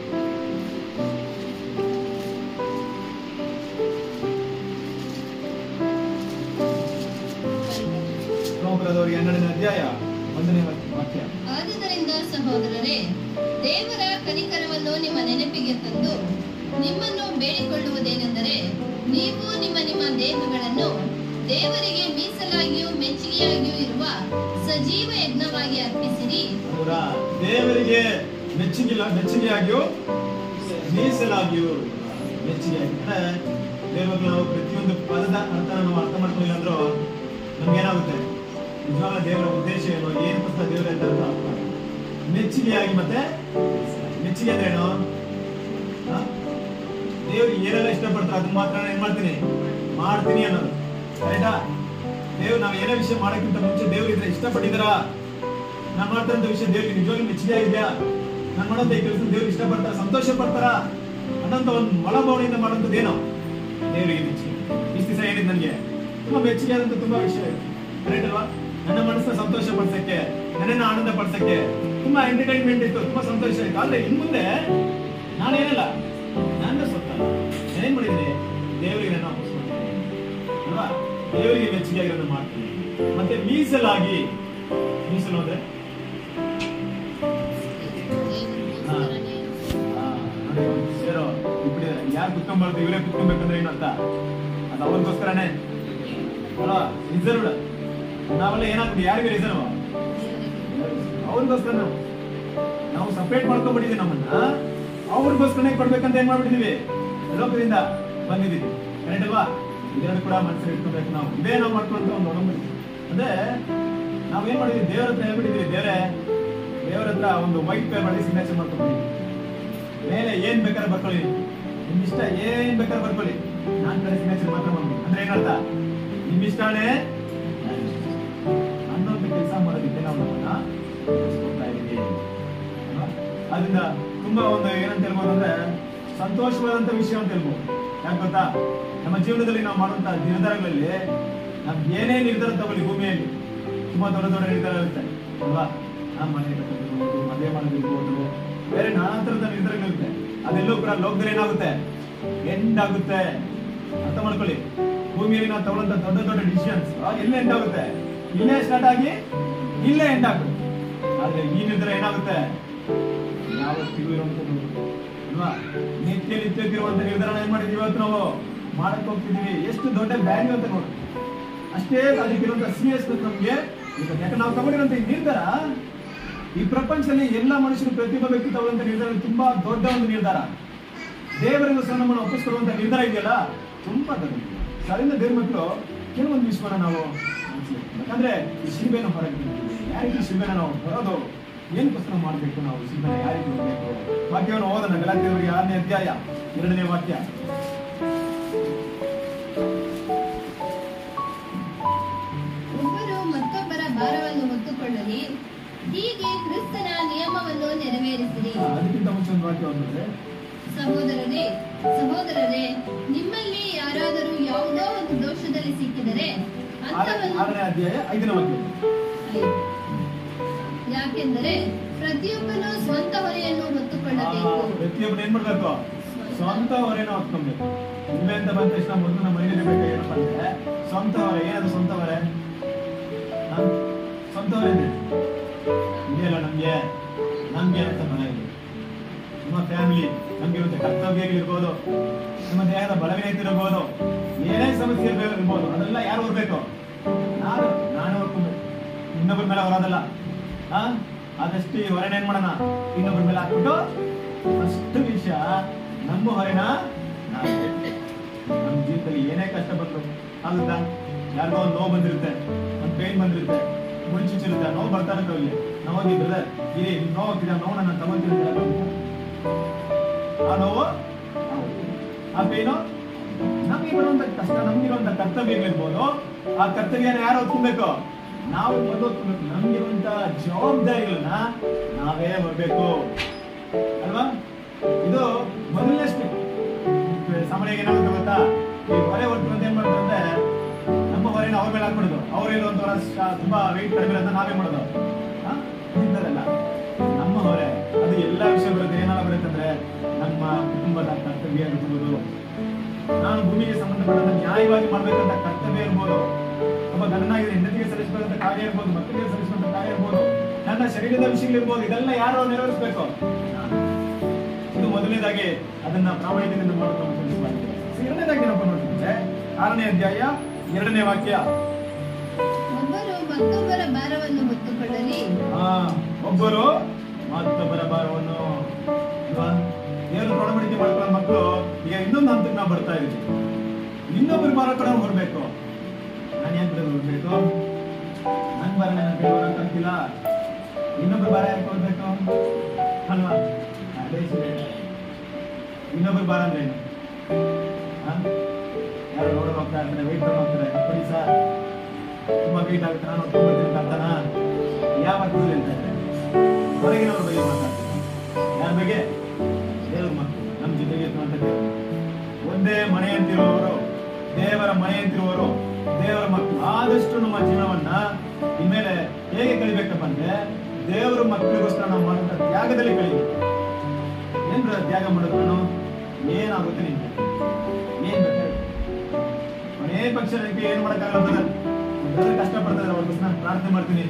ರೋಗ ಬರೋದವರಿಗೆ ಎರಡನೇ ಅಧ್ಯಾಯ ಒಂದನೇ ವಾಕ್ಯ ಆದುದರಿಂದ ಸಹೋದರರೇ ದೇವರ ಕನಿಕರವನ್ನು ನಿಮ್ಮ ನೆನಪಿಗೆ ತಂದು ನಿಮ್ಮನ್ನು ಬೇಡಿಕೊಳ್ಳುವುದೇನೆಂದರೆ ನೀವು ನಿಮ್ಮ ನಿಮ್ಮ ದೇಹಗಳನ್ನು ದೇವರಿಗೆ ಮೀಸಲಾಗಿಯೂ ಮೆಚ್ಚುಗೆಯಾಗಿಯೂ ಇರುವ ಸಜೀವ ಯಜ್ಞವಾಗಿ ಅರ್ಪಿಸಿರಿ ಅವರ ದೇವರಿಗೆ ಮೆಚ್ಚುಗಿಲ್ಲ ಮೆಚ್ಚುಗೆಯಾಗಿಯೂ ಮೀಸಲಾಗಿಯೂ ಮೆಚ್ಚುಗೆಯಾಗಿ ಅಂದ್ರೆ ದೇವರಿಗೆ ನಾವು ಪ್ರತಿಯೊಂದು ಪದದ ಅರ್ಥ ನಾವು ಅರ್ಥ ಮಾಡ್ಕೊಂಡಿಲ್ಲ ಅಂದ್ರೂ ನಮ್ಗೇನಾಗುತ್ತೆ ನಿಜವಾದ ದೇವರ ಉದ್ದೇಶ ಏನು ಏನು ಪುಸ್ತಕ ದೇವರ ಅಂತ ಅರ್ಥ ಆಗ್ತದೆ. ಮೆಚ್ಚುಗೆಯಾಗಿ ಮತ್ತೆ ಮೆಚ್ಚುಗೆ ಅಂದ್ರೆ ಏನು ಆ? ದೇವ್ರು ಏನೆಲ್ಲ ಇಷ್ಟಪಡ್ತಾರೆ ಅದನ್ನ ಮಾತ್ರ ನಾನು ಏನ್ ಮಾಡ್ತೀನಿ ಮಾಡ್ತೀನಿ ಅನ್ನೋದು ಕರೆಕ್ಟಾ ದೇವ್ರು ನಾವು ಏನೋ ವಿಷಯ ಮಾಡೋಕ್ಕಿಂತ ಮುಂಚೆ ದೇವ್ರು ಇದ್ರೆ ಇಷ್ಟಪಟ್ಟಿದಾರ ನಾನು ಮಾಡ್ತಾರಂತ ವಿಷಯ ದೇವ್ರಿಗೆ ನಿಜವಾಗ್ಲೂ ಮೆಚ್ಚುಗೆ ಆಗಿದ್ಯಾ ನಾನು ಮಾಡೋಂಥ ಈ ಕೆಲಸ ದೇವ್ರು ಇಷ್ಟಪಡ್ತಾರ ಸಂತೋಷ ಪಡ್ತಾರ ಅನ್ನೋಂಥ ಒಂದು ಮನೋಭಾವನೆಯಿಂದ ಮಾಡೋಂಥದ್ದು ಏನೋ ದೇವರಿಗೆ ಮೆಚ್ಚುಗೆ ಇಷ್ಟು ದಿವಸ ಹೇಳಿದ್ ನನಗೆ ತುಂಬಾ ಮೆಚ್ಚುಗೆ ಆದಂತ ತುಂಬಾ ವಿಷಯ ಇದೆ ಕರೆಕ್ಟ್ ಅಲ್ವಾ ನನ್ನ ಮನಸ್ಸನ್ನ ಸಂತೋಷ ಪಡಿಸಕ್ಕೆ ನನ್ನನ್ನ ಆನಂದ ಪಡಿಸಕ್ಕೆ ತುಂಬಾ ಎಂಟರ್ಟೈನ್ಮೆಂಟ್ ಇತ್ತು ತುಂಬಾ ಸಂತೋಷ ಇತ್ತು ಆದ್ರೆ ಇನ್ ಮುಂದೆ ನಾನೇನಲ್ಲ ನನ್ನ ಸ್ವಂತ ನಾನೇನ್ ಮಾಡಿದ್ದೀನಿ ದೇವರಿಗೆ ನನ್ನ ಒಪ್ಪಿಸ್ಕೊಳ್ತೀನಿ ಅಲ್ವಾ ದೇವರಿಗೆ ಮೆಚ್ಚುಗೆ ಆಗಿರೋದನ್ನ ಮಾಡ್ತೀನಿ ಮತ್ತೆ ಮೀಸಲಾಗಿ ಮೀಸಲು ಅಂದ್ರೆ ಕುತ್ಕೊಂಡ್ಬಾರ್ದು ಇವರೇ ಕುತ್ಕೊಬೇಕಂದ್ರೆ ಏನಂತ ಅದು ಅವ್ರಿಗೋಸ್ಕರನೇ ಅಲ್ಲ ರಿಸರ್ವ್ಡ್ ನಾವೆಲ್ಲ ಏನಾಗ್ಬಿಟ್ಟು ಯಾರಿಗೆ ರಿಸರ್ವ್ ಅವ್ರಿಗೋಸ್ಕರ ನಾವು ನಾವು ಸಪರೇಟ್ ಮಾಡ್ಕೊಂಡ್ಬಿಟ್ಟಿದೀವಿ ನಮ್ಮನ್ನ ಅವ್ರಿಗೋಸ್ಕರನೇ ಕೊಡ್ಬೇಕಂತ ಏನ್ ಮಾಡ್ಬಿಟ್ಟಿದೀವಿ ಲೋಕದಿಂದ ಬಂದಿದೀವಿ ಕರೆಕ್ಟ್ ಅಲ್ವಾ ಇದೆರಡು ಕೂಡ ಮನಸ್ಸಲ್ಲಿ ಇಟ್ಕೋಬೇಕು ನಾವು ಇದೇ ನಾವು ಮಾಡ್ಕೊಂತ ಒಂದು ಒಡಂಬಡಿಕೆ ಅಂದ್ರೆ ನಾವೇನ್ ಮಾಡಿದ್ವಿ ದೇವರ ಹತ್ರ ಹೇಳ್ಬಿಟ್ಟಿದೀವಿ ದೇವರೇ ದೇವರ ಹತ್ರ ಒಂದು ವೈಟ್ ಪೇಪರ್ ಮಾಡಿ ಸಿಗ್ನೇಚರ್ ಮಾಡ್ಕೊಂಡ್ಬಿಟ್ಟಿದ್ವಿ ಮೇಲೆ ಏನ್ ಬೇಕಾದ್ರೆ ಬರ್ಕೊಳ್ಳಿ ನಿಮ್ ಇಷ್ಟ ಏನ್ ಬೇಕಾದ್ರೆ ಬರ್ಕೊಳ್ಳಿ ನಾನ್ ಕಡೆ ಸಿಗ್ನೇಚರ್ ಮಾತ್ರ ಮಾಡ್ಬೇಕು ಅಂದ್ರೆ ಏನರ್ಥ ನಿಮ್ ಇಷ್ಟನೇ ಅನ್ನೊಂದು ಕೆಲಸ ಮಾಡೋದಕ್ಕೆ ನಾವು ನಮ್ಮನ್ನ ನಡೆಸ್ಕೊಳ್ತಾ ಇದೀವಿ ಅಲ್ವಾ? ಅದರಿಂದ ತುಂಬಾ ಒಂದು ಏನಂತ ಹೇಳ್ಬೋದು ಅಂದ್ರೆ ಸಂತೋಷವಾದಂತ ವಿಷಯ ಅಂತ ಹೇಳ್ಬೋದು ಯಾಕೆ ಗೊತ್ತಾ ನಮ್ಮ ಜೀವನದಲ್ಲಿ ನಾವು ಮಾಡುವಂತ ನಿರ್ಧಾರಗಳಲ್ಲಿ ನಮ್ಗೆ ಏನೇ ನಿರ್ಧಾರ ತಗೊಳ್ಳಿ ಭೂಮಿಯಲ್ಲಿ ತುಂಬಾ ದೊಡ್ಡ ದೊಡ್ಡ ನಿರ್ಧಾರ ಇರುತ್ತೆ ಅಲ್ವಾ ನಾವು ಮನೆ ಕಟ್ಟೋದಿರ್ಬೋದು ಮದುವೆ ಮಾಡೋದಿರ್ಬೋದು ಬೇರೆ ನಾನಾ ತರದ ನಿರ್ಧಾರಗಳಿರುತ್ತೆ ಅದೆಲ್ಲೂ ಕೂಡ ಲೋಕದಲ್ಲಿ ಏನಾಗುತ್ತೆ ಎಂಡ್ ಆಗುತ್ತೆ ಅರ್ಥ ಮಾಡ್ಕೊಳ್ಳಿ ಭೂಮಿಯಲ್ಲಿ ನಾವು ತಗೊಳ್ಳೋಂತ ದೊಡ್ಡ ದೊಡ್ಡ ಡಿಸಿಷನ್ಸ್ ಎಲ್ಲೇ ಎಂಡ್ ಆಗುತ್ತೆ ಇಲ್ಲೇ ಸ್ಟಾರ್ಟ್ ಆಗಿ ಇಲ್ಲೇ ಎಂಡ್ ಆಗುತ್ತೆ ಆದ್ರೆ ಈ ನಿರ್ಧಾರ ಏನಾಗುತ್ತೆ ಯಾವತ್ತಿಗೂ ಇರುವಂತದ್ದು ಅಲ್ವಾ ನಿತ್ಯ ನಿತ್ಯಕ್ಕಿರುವಂತ ನಿರ್ಧಾರ ಏನ್ ಮಾಡಿದೀವಿ ಇವತ್ತು ನಾವು ಮಾಡಕ್ ಹೋಗ್ತಿದೀವಿ ಎಷ್ಟು ದೊಡ್ಡ ವ್ಯಾಲ್ಯೂ ಅಂತ ನೋಡಿ ಅಷ್ಟೇ ಅದಕ್ಕಿರುವಂತ ಸೀರಿಯಸ್ನೆಸ್ ನಮ್ಗೆ ಈಗ ಯಾಕೆ ನಾವು ತಗೊಂಡಿರುವಂತ ಈ ನಿರ್ಧಾರ ಈ ಪ್ರಪಂಚದಲ್ಲಿ ಎಲ್ಲ ಮನುಷ್ಯರು ಪ್ರತಿಯೊಬ್ಬ ವ್ಯಕ್ತಿ ತಗೊಳ್ಳುವಂತ ನಿರ್ಧಾರ ತುಂಬಾ ದೊಡ್ಡ ಒಂದು ನಿರ್ಧಾರ ದೇವರಿಗೋಸ್ಕರ ನಮ್ಮನ್ನು ಒಪ್ಪಿಸ್ಕೊಡುವಂತ ನಿರ್ಧಾರ ಇದೆಯಲ್ಲ ತುಂಬಾ ದೊಡ್ಡ ನಿರ್ಧಾರ. ಸೊ ಅದರಿಂದ ದೇವ್ರ ಮಕ್ಕಳು ಕೆಲವೊಂದು ವಿಷಯನ ನಾವು ಮನಸ್ಸಿನಲ್ಲಿ ಯಾಕಂದ್ರೆ ಈ ಶಿಲ್ಬೆನ ಹೊರಗೆ ಬಿಟ್ಟಿದ್ದೀವಿ. ಯಾವ ರೀತಿ ಶಿಲ್ಬೆನ ನಾವು ಬರೋದು ಏನಕ್ಕೋಸ್ಕರ ಮಾಡಬೇಕು ನಾವು ಶಿಲ್ಬೆನ ಯಾವ ರೀತಿ ಹೋಗ್ಬೇಕು ವಾಕ್ಯವನ್ನು ಓದೋಣ ಗಲಾತಿಯವರಿಗೆ ಆರನೇ ಅಧ್ಯಾಯ ಎರಡನೇ ವಾಕ್ಯ ಒಬ್ಬರು ಮತ್ತೊಬ್ಬರ ಭಾರವನ್ನು ಹೊತ್ತುಕೊಳ್ಳಲಿ ಹೀಗೆ ಕ್ರಿಸ್ತನ ನಿಯಮವನ್ನು ನೆರವೇರಿಸಿರಿ ಆ, ಅದಕ್ಕಿಂತ ಮುಂಚೆ ಒಂದು ವಾಕ್ಯ ಓದಿದ್ರೆ ಸಹೋದರರೇ ಸಹೋದರರೇ ನಿಮ್ಮಲ್ಲಿ ಯಾರಾದರೂ ಯಾವುದೋ ಒಂದು ದೋಷದಲ್ಲಿ ಸಿಕ್ಕಿದರೆ ಅಂಥವನ್ನು ಆರನೇ ಅಧ್ಯಾಯ ಐದನೇ ವಾಕ್ಯ ಐದು. ಯಾಕೆಂದರೆ ಪ್ರತಿಯೊಬ್ಬನು ಸ್ವಂತ ಹೊರೆಯನ್ನು ಹೊತ್ತುಕೊಳ್ಳಬೇಕು ಪ್ರತಿಯೊಬ್ಬರು ಏನ್ ಮಾಡ್ಬೇಕು ಸ್ವಂತ ಹೊರೆನ ಹೊತ್ಕೊಬೇಕು ಇಲ್ವೇ ಅಂತ ಬಂದ ತಕ್ಷಣ ಮೊದಲು ನಮ್ಮ ಮನೇಲಿ ಬೇಕಾಗಿ ಏನಪ್ಪ ಅಂದ್ರೆ ಸ್ವಂತ ಹೊರೆ ಏನದು ಸ್ವಂತ ಹೊರೆ ಆ? ಸ್ವಂತ ಹೊರೆ ಅಂದ್ರೆ ಇದೆಯಲ್ಲ ನಮ್ಗೆ ನಮ್ಗೆ ಅಂತ ಮನೆ ಇದೆ ನಮ್ಮ ಫ್ಯಾಮಿಲಿ ನಮ್ಗೆ ಇರುತ್ತೆ ಕರ್ತವ್ಯಗಳಿರ್ಬೋದು ನಮ್ಮ ದೇಹದ ಬಲವೀನತೆ ಇರ್ಬೋದು ಏನೇ ಸಮಸ್ಯೆ ಇರ್ಬೇಕು ಇರ್ಬೋದು ಅದೆಲ್ಲ ಯಾರು ಹೊರ್ಬೇಕು ನಾನು ನಾನೇ ಹೊರ್ಕೊಬೇಕು ಇನ್ನೊಬ್ಬರ ಮೇಲೆ ಹೊರೋದಲ್ಲ ಆ ಆದಷ್ಟು ಈ ಹೊರೆನ ಏನ್ ಮಾಡೋಣ ಇನ್ನೊಬ್ಬರ ಮೇಲೆ ಹಾಕ್ಬಿಟ್ಟು ಫಸ್ಟ್ ವಿಷಯ ನಮ್ಮ ಹೊರೆನ ನಾವೇ ನಮ್ಮ ಜೀವಿತದಲ್ಲಿ ಏನೇ ಕಷ್ಟ ಬಂದ್ರು ಆಗುತ್ತಾ ಯಾರಿಗೋ ಒಂದು ನೋವು ಬಂದಿರುತ್ತೆ ಒಂದು ಪೇನ್ ಬಂದಿರುತ್ತೆ ಮುಂಚಿರುತ್ತೆ ನೋವು ಬರ್ತಾ ಇರುತ್ತೆ ಅಲ್ಲಿ ನಾವು ಹೋಗಿ ಬ್ರದರ್ ಇಲ್ಲಿ ನೋವು ಆಗ್ತಿದೆ ನೋವು ನಾನು ತಗೊಂತೀನಿ ಅಂತ ಹೇಳೋದು. ಆ ನೋವು ಆ ಪೇನು ನಮಗೆ ಬರುವಂತ ಕಷ್ಟ ನಮ್ಗಿರುವಂತ ಕರ್ತವ್ಯಗಳಿರ್ಬೋದು ಆ ಕರ್ತವ್ಯನ ಯಾರು ಹೊತ್ಕೊಬೇಕು ನಾವು ಮೊದಲು ಹೊತ್ಕೊಬೇಕು ನಮ್ಗಿರುವಂತ ಜವಾಬ್ದಾರಿಗಳನ್ನ ನಾವೇ ಬರ್ಬೇಕು ಅಲ್ವಾ ಇದು ಮೊದಲನೇ ಸ್ಟೆಪ್ ಸಾಮಾನ್ಯವಾಗಿ ಏನಾಗುತ್ತೆ ಗೊತ್ತಾ ಈ ಹೊರೆ ಹೊತ್ತು ಅಂತ ಏನ್ ಮಾಡೋದು ಅಂದ್ರೆ ನಮ್ಮ ಹೊರೆನ ಅವ್ರ ಮೇಲೆ ಹಾಕ್ಬಿಡೋದು ಅವ್ರೇನು ಒಂಥರ ಶ- ತುಂಬಾ ವೆಯ್ಟ್ ಕಡಿಮೆ ಅಂತ ನಾವೇ ಮಾಡೋದು ಆ? ಇಂಥದ್ದಲ್ಲ ನಮ್ಮ ಹೊರೆ ಅದು ಎಲ್ಲಾ ವಿಷಯ ಬರುತ್ತೆ ಏನೆಲ್ಲ ಬರುತ್ತೆ ಅಂದ್ರೆ ನಮ್ಮ ಕುಟುಂಬದ ಕರ್ತವ್ಯ ಇರ್ಬೋದು ನಾನು ಭೂಮಿಗೆ ಸಂಬಂಧಪಟ್ಟಂತ ನ್ಯಾಯವಾಗಿ ಮಾಡ್ಬೇಕಂತ ಕರ್ತವ್ಯ ಇರ್ಬೋದು ಒಬ್ಬ ಗಂಡನಾಗಿದ್ರೆ ಹೆಂಡತಿಗೆ ಸಲ್ಲಿಸಬೇಕಂತ ಕಾರ್ಯ ಇರ್ಬೋದು ಮಕ್ಕಳಿಗೆ ಸಲ್ಲಿಸುವಂತ ಕಾರ್ಯ ಇರ್ಬೋದು ನನ್ನ ಶರೀರದ ವಿಷಯಗಳಿರ್ಬೋದು ಇದೆಲ್ಲ ಯಾರು ನೆರವೇರಿಸಬೇಕು ನಾನು. ಇದು ಮೊದಲನೇದಾಗಿ ಅದನ್ನ ಪ್ರಾಮಾಣಿಕದಿಂದ ಮಾಡ್ಕೊಂಡು ತಿಳಿಸಲಾಗಿದೆ ಸೊ, ಎರಡನೇದಾಗಿ ಏನಪ್ಪ ನೋಡ್ತಿದ್ರೆ ಆರನೇ ಅಧ್ಯಾಯ ಎರಡನೇ ವಾಕ್ಯ ಒಬ್ಬರು ಮತ್ತೊಬ್ಬರ ಭಾರವನ್ನು ಹೊತ್ತುಕೊಳ್ಳಲಿ ಆ ಒಬ್ಬರು ಮತ್ತೊಬ್ಬರ ಭಾರವನ್ನು ಅಲ್ವಾ? ದೇವರು ಪ್ರಾಮಾಣಿಕೆ ಮಾಡ್ಕೊಳ್ಳೋ ಮಕ್ಕಳು ಈಗ ಇನ್ನೊಂದು ಹಂತಕ್ಕೆ ನಾವು ಬರ್ತಾ ಇದೀವಿ ಇನ್ನೊಬ್ಬರ ಭಾರ ಕೂಡ ಹೊರಬೇಕು ನಾನು ಏನ್ ಬಿಡೋದು ಹೊರಬೇಕು ನನ್ ಭಾರ ನನ್ನ ಕೈ ಹೊರಕ್ಕಾಗ್ತಿಲ್ಲ ಇನ್ನೊಬ್ಬರ ಭಾರ ಯಾಕೆ ಹೊರಬೇಕು ಅಲ್ವಾ ಅದೇ ಸರಿ. ಇನ್ನೊಬ್ಬರ ಭಾರ ಅಂದ್ರೆ ಏನು ಆ? ಯಾರು ನೋಡೋಕೆ ಹೋಗ್ತಾ ಇರ್ತಾರೆ ವೆಯ್ಟ್ ಹೋಗ್ತಾರೆ ಕೊಡಿ ಸರ್ ತುಂಬಾ ವೇಟ್ ಆಗುತ್ತೆ ನಾನು ಹೊತ್ಕೊಂಡ್ಬರ್ತೀನಿ ಅಂತ ಅರ್ಥನಾ ಯಾವ ಅರ್ಥದಲ್ಲಿ ಹೇಳ್ತಾ ಇದ್ದಾರೆ ಹೊರಗಿನವ್ರ ಬಗ್ಗೆ ಮಾತಾಡ್ತಾರೆ ಯಾರ ಬಗ್ಗೆ ದೇವ್ರ ಮಕ್ಕಳು ನಮ್ಮ ಜೊತೆಗೆ ಇರುವಂತದ್ದು ಒಂದೇ ಮನೆ ಅಂತಿರುವವರು ದೇವರ ಮನೆ ಅಂತಿರುವವರು ದೇವರ ಮಕ್ಕಳು ಆದಷ್ಟು ನಮ್ಮ ಜೀವನವನ್ನ ಇನ್ಮೇಲೆ ಹೇಗೆ ಕಳಿಬೇಕಪ್ಪ ಅಂದ್ರೆ ದೇವರ ಮಕ್ಕಳಿಗೋಸ್ಕರ ನಾವು ಮಾಡುವಂತ ತ್ಯಾಗದಲ್ಲಿ ಕಳಿಬೇಕು ಏನ್ ಬ್ರದರ್ ತ್ಯಾಗ ಮಾಡೋದು ನಾನು ಏನಾಗುತ್ತೆ ನಿಮ್ಗೆ ಏನ್ ಬೇಕಾದ್ರೆ ಕೊನೇ ಪಕ್ಷ ನನಗೆ ಏನ್ ಮಾಡಕ್ಕಾಗಲ್ಲ ಬ್ರದರ್ ಬ್ರದರ್ ಕಷ್ಟ ಪಡ್ತಾರೆ ಅವ್ರಿಗೋಸ್ಕರ ನಾನು ಪ್ರಾರ್ಥನೆ ಮಾಡ್ತೀನಿ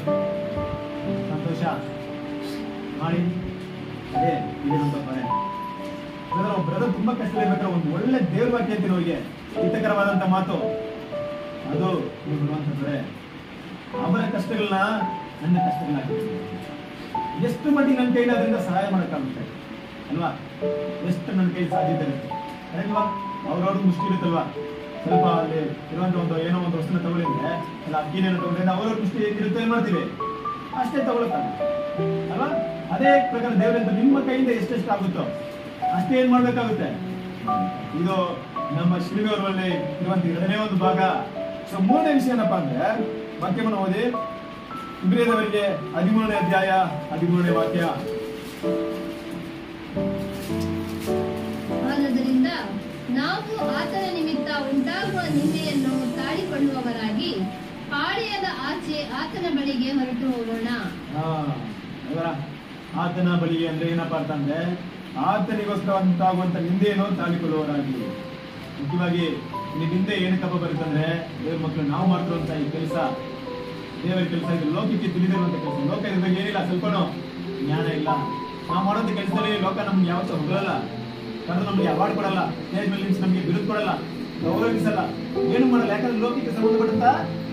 ಸಂತೋಷ ಮಾಡಿ ಅದೇ ಇಲ್ಲಿರುವಂತ ಮನೆ ಬ್ರದರ್ ಒಬ್ಬ ಬ್ರದರ್ ತುಂಬಾ ಕಷ್ಟದಲ್ಲಿರ್ಬೇಕಾದ್ರೆ ಒಂದು ಒಳ್ಳೆ ದೇವ್ರ ವಾಕ್ಯ ಹೇಳ್ತೀನಿ ಅವ್ರಿಗೆ ಹಿತಕರವಾದಂತ ಮಾತು ಅದು ನೀವು ಬರುವಂತಂದ್ರೆ ಅವರ ಕಷ್ಟಗಳನ್ನ ನನ್ನ ಕಷ್ಟಗಳನ್ನ ಎಷ್ಟು ಮಟ್ಟಿಗೆ ನನ್ನ ಕೈಲಿ ಅದರಿಂದ ಸಹಾಯ ಮಾಡೋಕ್ಕಾಗುತ್ತೆ ಅಲ್ವಾ ಎಷ್ಟು ನನ್ನ ಕೈಲಿ ಸಾಧ್ಯತೆ ಇರುತ್ತೆ ಅಲ್ವಾ ಅವ್ರವ್ರಿಗೆ ಮುಷ್ಟಿ ಇರುತ್ತಲ್ವಾ ಸ್ವಲ್ಪ ಅಲ್ಲಿ ಇರುವಂತ ಒಂದು ಏನೋ ಒಂದು ವಸ್ತುನ ತಗೊಳಿದ್ರೆ ಅಲ್ಲ ಅಕ್ಕಿನೇನೋ ತಗೊಂಡ್ರೆ ಅವ್ರವ್ರ ಮುಷ್ಟಿ ಇರುತ್ತೆ ಏನ್ ಮಾಡ್ತೀವಿ ಅಷ್ಟೇ ತಗೊಳಕ್ಕಾಗುತ್ತೆ ಅಲ್ವಾ ಅದೇ ಪ್ರಕಾರ ದೇವರಿಂದ ನಿಮ್ಮ ಕೈಯಿಂದ ಎಷ್ಟೆಷ್ಟು ಆಗುತ್ತೋ ಅಷ್ಟೇ ಏನ್ ಮಾಡ್ಬೇಕಾಗುತ್ತೆ ಇದು ನಮ್ಮ ಶಿವಗೌರವಲ್ಲಿ ಇರುವಂತ ಎರಡನೇ ಒಂದು ಭಾಗ ಸೊ ಮೂರನೇ ವಿಷಯ ಏನಪ್ಪಾ ಅಂದ್ರೆ ವಾಕ್ಯವನ್ನು ಓದಿ ಇಬ್ರಿಯದವರಿಗೆ ಹದಿಮೂರನೇ ಅಧ್ಯಾಯ ಹದಿಮೂರನೇ ವಾಕ್ಯ ಆದುದರಿಂದ ನಾವು ಆತನ ನಿಮಿತ್ತ ಉಂಟಾಗುವ ನಿಂದೆಯನ್ನು ತಾಳಿಕೊಳ್ಳುವವರಾಗಿ ಪಾಳೆಯದ ಆಚೆ ಆತನ ಬಳಿಗೆ ಹೊರಟು ಹೋಗೋಣ ಹಾ, ಅದರ ಆತನ ಬಳಿ ಅಂದ್ರೆ ಏನಪ್ಪಾ ಅಂತಂದ್ರೆ ಆತನಿಗೋಸ್ಕರ ಉಂಟಾಗುವಂತ ನಿಂದೆಯನ್ನು ತಾಳಿಕೊಳ್ಳುವವರಾಗಿ ಮುಖ್ಯವಾಗಿ ಇಲ್ಲಿ ನಿಂದೆ ಏನಕ್ಕಪ್ಪ ಬರುತ್ತಂದ್ರೆ ದೇವ್ರ ಮಕ್ಕಳು ನಾವು ಮಾಡ್ತಿರುವಂತ ಈ ಕೆಲಸ ದೇವರ ಕೆಲಸ ಇದು ಲೋಕಕ್ಕೆ ತಿಳಿದಿರುವಂತ ಕೆಲಸ ಲೋಕ ಇದ್ರ ಬಗ್ಗೆ ಏನಿಲ್ಲ ಸ್ವಲ್ಪನೂ ಜ್ಞಾನ ಇಲ್ಲ ನಾವು ಮಾಡೋಂಥ ಕೆಲಸದಲ್ಲಿ ಲೋಕ ನಮ್ಗೆ ಯಾವತ್ತೂ ಹೊಗಳಲ್ಲ ಕರೆದು ನಮ್ಗೆ ಅವಾರ್ಡ್ ಕೊಡಲ್ಲ ಸ್ಟೇಜ್ ಮೇಲೆ ನಿಲ್ಸಿ ನಮ್ಗೆ ಬಿರುದು ಕೊಡಲ್ಲ ಗೌರವಿಸಲ್ಲ ಏನು ಮಾಡಲ್ಲ ಯಾಕಂದ್ರೆ ಲೋಕಕ್ಕೆ ಸಂಬಂಧಪಟ್ಟಂತ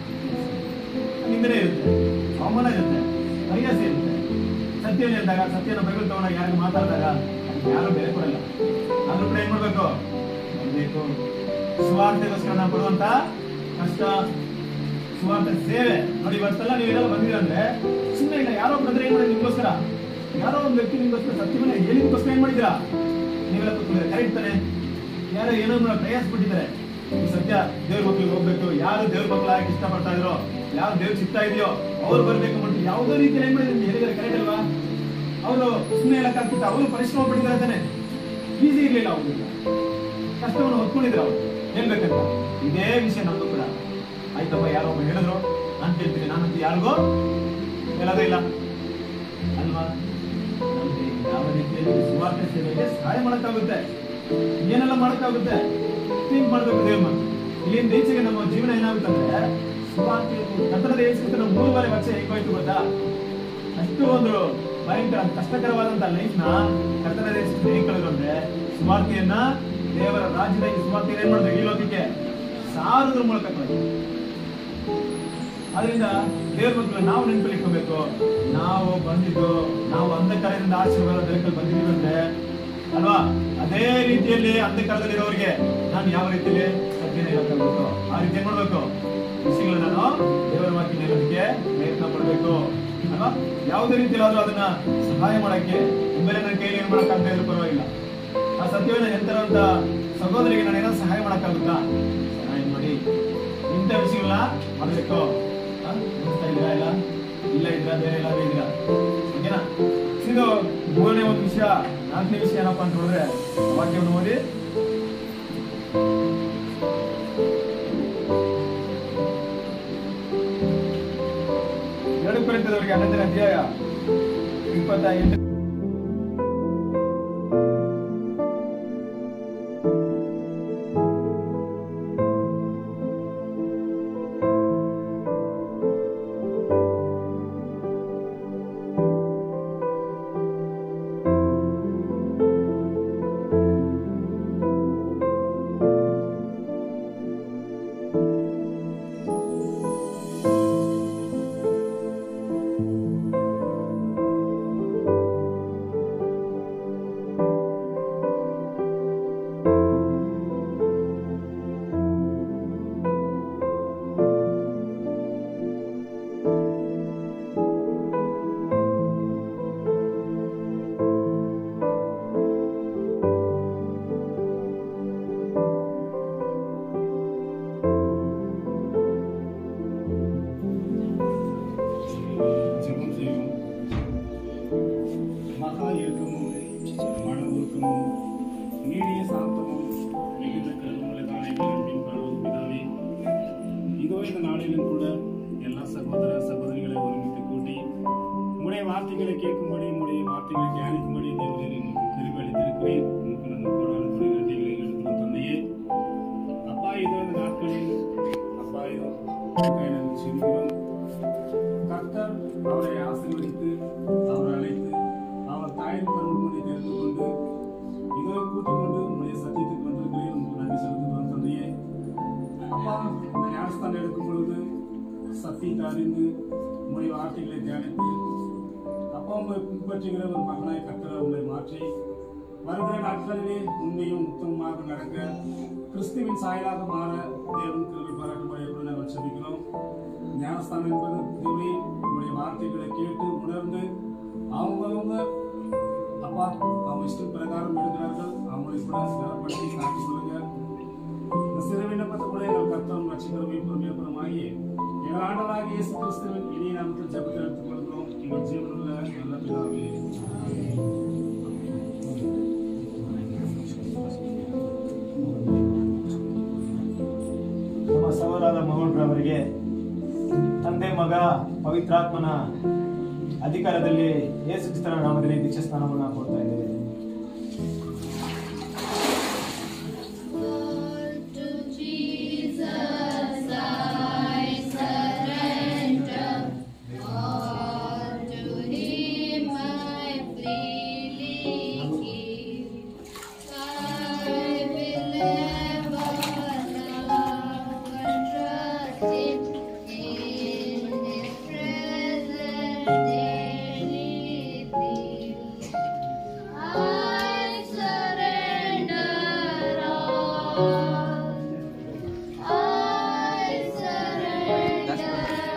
ನಿಂದನೆ ಇರುತ್ತೆ ಅವಮಾನ ಇರುತ್ತೆ ಪರಿಹಾಸ ಇರುತ್ತೆ ಸತ್ಯ ಹೇಳಿದಾಗ ಸತ್ಯನ ಬೈಬಲ್ ತಗೊಂಡಾಗ ಯಾರಿಗೂ ಮಾತಾಡಿದಾಗ ಅದಕ್ಕೆ ಯಾರು ಬೆಲೆ ಕೊಡಲ್ಲ ಆದ್ರೂ ಕೂಡ ಏನ್ ಮಾಡ್ಬೇಕು ಬರ್ಬೇಕು ಸುವಾರ್ತೆಗೋಸ್ಕರ ನಾವು ಪಡುವಂತ ಕಷ್ಟ ಸುವಾರ್ತೆ ಸೇವೆ ನೋಡಿ ಇವತ್ತೆಲ್ಲ ನೀವೆಲ್ಲ ಬಂದಿರಂದ್ರೆ ಸುಮ್ಮನೆ ಇಲ್ಲ ಯಾರೋ ಬಂದ್ರೆ ಏನ್ ಮಾಡಿದ್ರೆ ನಿಮ್ಗೋಸ್ಕರ ಯಾರೋ ಒಂದು ವ್ಯಕ್ತಿ ನಿಮ್ಗೋಸ್ಕರ ಸತ್ಯವನ್ನ ಹೇಳಿದಕ್ಕೋಸ್ಕರ ಏನ್ ಮಾಡಿದಿರಾ ನೀವೆಲ್ಲ ಕೂತ್ಕೊಂಡಿದ್ರೆ ಕರೆಕ್ಟ್ ತಾನೆ ಯಾರೋ ಏನೋ ಮಾಡೋ ಪ್ರಯಾಸ ಪಟ್ಟಿದ್ದಾರೆ ಈ ಸತ್ಯ ದೇವ್ರ ಮಕ್ಳಿಗೆ ಹೋಗ್ಬೇಕು ಯಾರು ದೇವ್ರ ಮಕ್ಕಳಾಗಿ ಇಷ್ಟಪಡ್ತಾ ಇದ್ರು ಯಾರು ದೇವ್ರ ಚಿತ್ತ ಇದೆಯೋ ಅವ್ರು ಬರ್ಬೇಕು ಮಾಡ್ತೀವಿ ಯಾವುದೋ ರೀತಿಯಲ್ಲಿ ಏನ್ ಮಾಡಿದ್ರೆ ಹೇಳಿದ್ರೆ ಕರೆಕ್ಟ್ ಅಲ್ವಾ ಅವರು ಸುಮ್ಮನೆ ಹೇಳಕ್ಕಾಗ್ತಿತ್ತು ಅವರು ಪರಿಶ್ರಮ ಪಟ್ಟಿದ್ದಾರೆ ತಾನೆ ಈಸಿ ಇರ್ಲಿಲ್ಲ ಅವ್ರಿಗೆ ಕಷ್ಟವನ್ನು ಹೊತ್ಕೊಂಡಿದ್ರು ಅವ್ರು ಹೇಳ್ಬೇಕಂತ ಇದೇ ವಿಷಯ ನಮ್ದು ಕೂಡ ಆಯ್ತಪ್ಪ ಯಾರೋ ಒಬ್ಬ ಹೇಳಿದ್ರು ನಾನು ಕೇಳ್ತೀನಿ ನಾನಂತೂ ಯಾರಿಗೋ ಹೇಳೋದೇ ಇಲ್ಲ ಅಲ್ವಾ ನಮ್ಗೆ ಯಾವ ರೀತಿಯಲ್ಲಿ ಸುವಾರ್ತೆ ಸೇವೆಗೆ ಸಹಾಯ ಮಾಡಕ್ಕಾಗುತ್ತೆ ಏನೆಲ್ಲ ಮಾಡಕ್ಕಾಗುತ್ತೆ ಥಿಂಕ್ ಮಾಡ್ಬೇಕು ದೇವ್ರ ಮಾತು ಇಲ್ಲಿಂದ ಈಚೆಗೆ ನಮ್ಮ ಜೀವನ ಏನಾಗುತ್ತೆ ಅಂದ್ರೆ ಸುವಾರ್ತೆ ಕನ್ನಡದ ಏಸಿಗೆ ನಮ್ಮ ಮೂರುವರೆ ವರ್ಷ ಹೇಗೋಯ್ತು ಗೊತ್ತಾ ಅಷ್ಟು ಒಂದು ಭಯಂಕರ ಕಷ್ಟಕರವಾದಂತ ಲೈಫ್ ನ ಕರ್ತನ ದೇಶಕ್ಕೆ ಹೇಗೆ ಕಳೆದ್ರು ಅಂದ್ರೆ ಸುವಾರ್ತೆಯನ್ನ ದೇವರ ರಾಜ್ಯದ ಈ ಸುವಾರ್ತೆಯನ್ನು ಏನ್ ಮಾಡಿದ್ರು ಈ ಲೋಕಕ್ಕೆ ಸಾರುದ್ರ ಮೂಲಕ ಕಳೆದ್ರು ಅದರಿಂದ ದೇವ್ರ ಮಕ್ಕಳು ನಾವು ನೆನ್ಪಲ್ಲಿಟ್ಕೋಬೇಕು ನಾವು ಬಂದಿದ್ದು ನಾವು ಅಂಧಕಾರದಿಂದ ಆಶೀರ್ವಾದ ಬೆಳಕಲ್ಲಿ ಬಂದಿದ್ದೀವಿ ಅಂದ್ರೆ ಅಲ್ವಾ ಅದೇ ರೀತಿಯಲ್ಲಿ ಅಂಧಕಾರದಲ್ಲಿರೋರಿಗೆ ನಾನು ಯಾವ ರೀತಿಯಲ್ಲಿ ಸತ್ಯನ ಹೇಳಕ್ಕಾಗಬೇಕು ಆ ರೀತಿ ಏನ್ ಮಾಡ್ಬೇಕು ವಿಷಯಗಳನ್ನ ನಾನು ದೇವರ ವಾಕ್ಯ ಹೇಳೋದಕ್ಕೆ ಪ್ರಯತ್ನ ಪಡ್ಬೇಕು ಅಲ್ವಾ ಯಾವುದೇ ರೀತಿಯಲ್ಲಾದ್ರೂ ಅದನ್ನ ಸಹಾಯ ಮಾಡಕ್ಕೆ ಒಮ್ಮೆಲೆ ನನ್ನ ಕೈಲಿ ಏನ್ ಮಾಡಕ್ಕಾಗ್ತಾ ಇದ್ರು ಪರವಾಗಿಲ್ಲ ಆ ಸತ್ಯವನ್ನ ಎಂತರಂತ ಸಹೋದರಿಗೆ ನಾನು ಏನಾದ್ರು ಸಹಾಯ ಮಾಡಕ್ಕಾಗುತ್ತಾ ಸಹಾಯ ಮಾಡಿ ಇಂಥ ವಿಷಯಗಳನ್ನ ಮಾಡ್ಬೇಕು ಆ? ಅನಿಸ್ತಾ ಇದ್ದೀರಾ ಇಲ್ಲ ಇಲ್ಲ ಇದ್ರ ಬೇರೆ ಎಲ್ಲಾದ್ರೂ ಇದ್ದೀರಾ ಓಕೆನಾ ಇದು ಮೂರನೇ ಒಂದು ವಿಷಯ ನಾಲ್ಕನೇ ವಿಷಯ ಏನಪ್ಪಾ ಅಂತ ಹೇಳಿದ್ರೆ ವಾಕ್ಯವನ್ನು ಓದಿ ಎರಡು ಕುರಿತದವರಿಗೆ ಹನ್ನೊಂದನೇ ಅಧ್ಯಾಯ ಇಪ್ಪತ್ತ ಎಂಟು ஜெபம் செய்வோம் மகா இயக்கமும் மன உருக்கமும் நீடிய சாந்தமும் மிகுந்த கருவங்களை எங்கள் அன்பின் பரலோக பிதாவே இதோ இந்த நாளிலும் கூட எல்லா சகோதர சகோதரிகளை ஒருமித்து கூட்டி உங்களுடைய வார்த்தைகளை கேட்கும்படி உங்களுடைய வார்த்தைகளை தியானிக்கும்படி தேவரே உங்களுக்கு கிருபை அளித்திருக்கிறேன் உங்களுக்கு நாங்கள் கோடான கோடி நன்றிகளை எடுக்கிறோம் தந்தையே அப்பா இதோ இந்த நாட்களில் அப்பா இதோ எனக்கு செல்கிறோம் கர்த்தர் அவரை ஆசீர்வதித்து அவர் அழைத்து அவர் தாயின் கருணை தெரிந்து கொண்டு இதோ கூட்டிக் கொண்டு உடைய சத்தியத்துக்கு வந்திருக்கிறேன் உங்களுக்கு நன்றி செலுத்துகிறோம் தந்தையே அப்பா இந்த ஞானஸ்தானம் எடுக்கும் பொழுது சத்தியத்தை அறிந்து உங்களுடைய வார்த்தைகளை தியானித்து அப்பா உங்களை பின்பற்றுகிற ஒரு மகனாய் கர்த்தர் உங்களை மாற்றி வருகிற நாட்களிலே உண்மையும் உத்தமமாக நடக்க கிறிஸ்துவின் சாயலாக மாற தேவன் கிருபை பாராட்டும்படி கூட நாங்கள் செபிக்கிறோம் ஞானஸ்தானம் என்பது தேவனே உங்களுடைய வார்த்தைகளை கேட்டு உணர்ந்து அவங்கவங்க அப்பா அவங்க இஷ்டம் பிரகாரம் எடுக்கிறார்கள் அவங்களை கூட சிறப்படுத்தி காத்துக் கொள்ளுங்க இந்த சிறு விண்ணப்பத்தை கூட எங்கள் கர்த்தம் ரட்சிகரமே பொறுமையப்புறமாகி எங்கள் ஆண்டவராகிய இயேசு கிறிஸ்துவின் இனிய நாமத்தில் ஜெபத்தில் எடுத்துக் கொள்கிறோம் எங்கள் ஜீவனுள்ள நல்ல பிதாவே ನಮ್ಮ ಸಹೋದರಾದ ಮೋಹನ್ರವರಿಗೆ ತಂದೆ ಮಗ ಪವಿತ್ರಾತ್ಮನ ಅಧಿಕಾರದಲ್ಲಿ ಯೇಸು ಕ್ರಿಸ್ತನ ನಾಮದಲ್ಲಿ ದೀಕ್ಷಾ ಸ್ನಾನವನ್ನು ಕೊಡ್ತಾ ಇದ್ದೇವೆ Lord, to Jesus I surrender. All to Him I freely give. I will ever love and trust Him in His presence daily feel. I surrender all. I surrender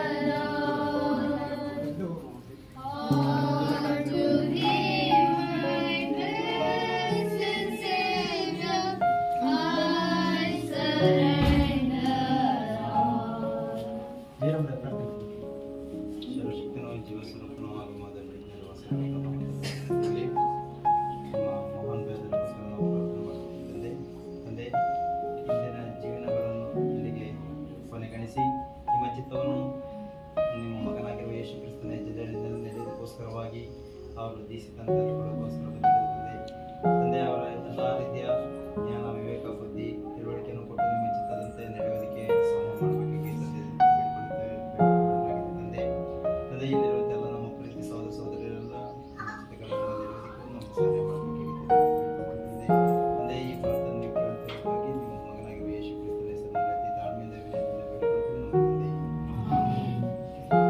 all. All to Him, my blessed Savior. I surrender all. ದೇವರ ಪ್ರಾರ್ಥನೆ ಸರ್ವಶಕ್ತನೂ ಜೀವಸ್ವರೂಪನೂ ಹಾಗೂ ಮಾದರಿ ವಾಸನೆ ಮಹಾನ್ ಬೇದರಿಗೋಸ್ಕರ ನಾವು ಪ್ರಾರ್ಥನೆ ಮಾಡ್ತೀವಿ ತಂದೆ ತಂದೆ ಇಂದಿನ ಜೀವನಗಳನ್ನು ಇಲ್ಲಿಗೆ ಕೊನೆಗಣಿಸಿ ನಿಮ್ಮ ಚಿತ್ತವನ್ನು ನಿಮ್ಮ ಮಗನಾಗಿರುವ ಯೇಸು ಕ್ರಿಸ್ತನ ಹೆಜ್ಜೆದಲ್ಲಿ ನಡೆಯೋದಕ್ಕೋಸ್ಕರವಾಗಿ ಅವರು ದೀಸಿತಂತ್ರಗಳಿಗೋಸ್ಕರ ಬಂದಿದ್ದಾರೆ ತಂದೆ ತಂದೆ ಅವರ ಎಲ್ಲ ರೀತಿಯ ಜ್ಞಾನ ವಿವೇಕ ಬುದ್ಧಿ ತಿಳುವಳಿಕೆಯನ್ನು ಕೊಟ್ಟು ನಿಮ್ಮ ಚಿತ್ತದಂತೆ ನಡೆಯೋದಕ್ಕೆ ಸಹಾಯ ಮಾಡಬೇಕಾಗಿ ತಂದೆ ಬೇಡಿಕೊಳ್ಳುತ್ತೇವೆ ಬೇಡಿಕೊಳ್ಳಲಾಗಿದೆ ತಂದೆ ತಂದೆ ಇಲ್ಲಿರುವಂತೆಲ್ಲ ನಮ್ಮ ಪ್ರೀತಿ ಸಹೋದರ ಸಹೋದರಿಯರೆಲ್ಲ ನಿಮ್ಮ ಚಿತ್ತಗಳನ್ನು ನೆರವೇರಿಸಲಿಕ್ಕೆ ನಮಗೆ ಸಹಾಯ ಮಾಡಬೇಕಾಗಿ ತಂದೆ ತಂದೆ ಈ ಪ್ರಾರ್ಥನೆ ನೀವು ಕೇಳುತ್ತಿರುವಾಗಿ ನಿಮ್ಮ ಮಗನಾಗಿರುವ ಯೇಸು ಕ್ರಿಸ್ತನ ಹೆಸರಿನಲ್ಲಿ ಅತಿ ತಾಳ್ಮೆಯಿಂದ ವಿನಯದಿಂದ ಬೇಡಿಕೊಳ್ಳುತ್ತೇವೆ ನಮ್ಮ ತಂದೆ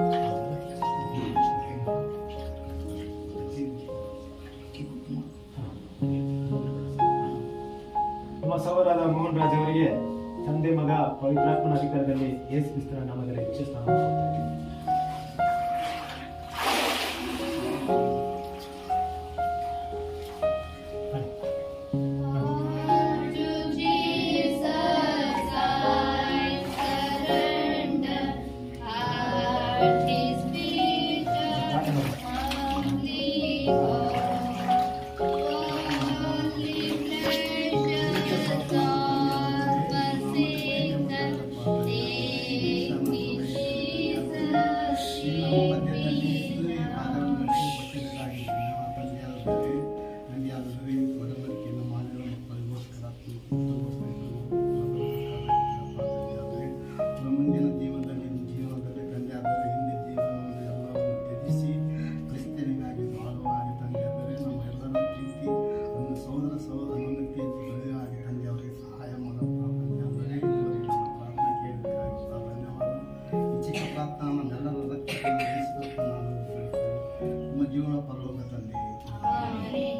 ನಮ್ಮ ಸಹೋದರಾದ ಮೋಹನ್ ರಾಜ್ ಅವರಿಗೆ ತಂದೆ ಮಗ ಪವಿತ್ರಾತ್ಮನ ಅಧಿಕಾರದಲ್ಲಿ ಯೇಸು ಕ್ರಿಸ್ತನ ನಾಮದಲ್ಲಿ ದೀಕ್ಷಾ ಸ್ನಾನವನ್ನು ಕೊಡ್ತಾ ಇದ್ದೇವೆ All to Jesus I surrender. At His feet humbly fall. Holy precious all sing the Take me, Jesus, take me now. ಮುಂದಿನ ಜೀವನದಲ್ಲಿ ಜೀವನದಲ್ಲಿ ತಂದೆ ಆದರೆ ಹಿಂದೆ ಜೀವನವನ್ನು ಎಲ್ಲವನ್ನು ತ್ಯಜಿಸಿ ಕ್ರಿಸ್ತನಿಗಾಗಿ ಬಾಳುವಾಗಿ ತಂದೆ ಆದರೆ ನಮ್ಮ ಎಲ್ಲರ ಪ್ರೀತಿ ಒಂದು ಸೋದರ ಸಹೋದರನೊಂದಿಗೆ ಬೆಳೆಯಾಗಿ ತಂದೆ ಅವರಿಗೆ ಸಹಾಯ ಮಾಡಪ್ಪ ತಂದೆ ಆದರೆ ಇದುವರೆಗೆ ನಮ್ಮ ಪ್ರಾರ್ಥನೆ ಕೇಳಿದ್ದಕ್ಕಾಗಿ ಸಹ ಧನ್ಯವಾದ ಈ ಚಿಕ್ಕ ಪ್ರಾರ್ಥನೆ ನಮ್ಮೆಲ್ಲರ ರಕ್ತವನ್ನು ಹರಿಸಿದಷ್ಟು ನಾನು ಬೇಡ್ತೇನೆ. ನಿಮ್ಮ ಜೀವನ ಪರಲೋಕ ತಂದೆ Amen.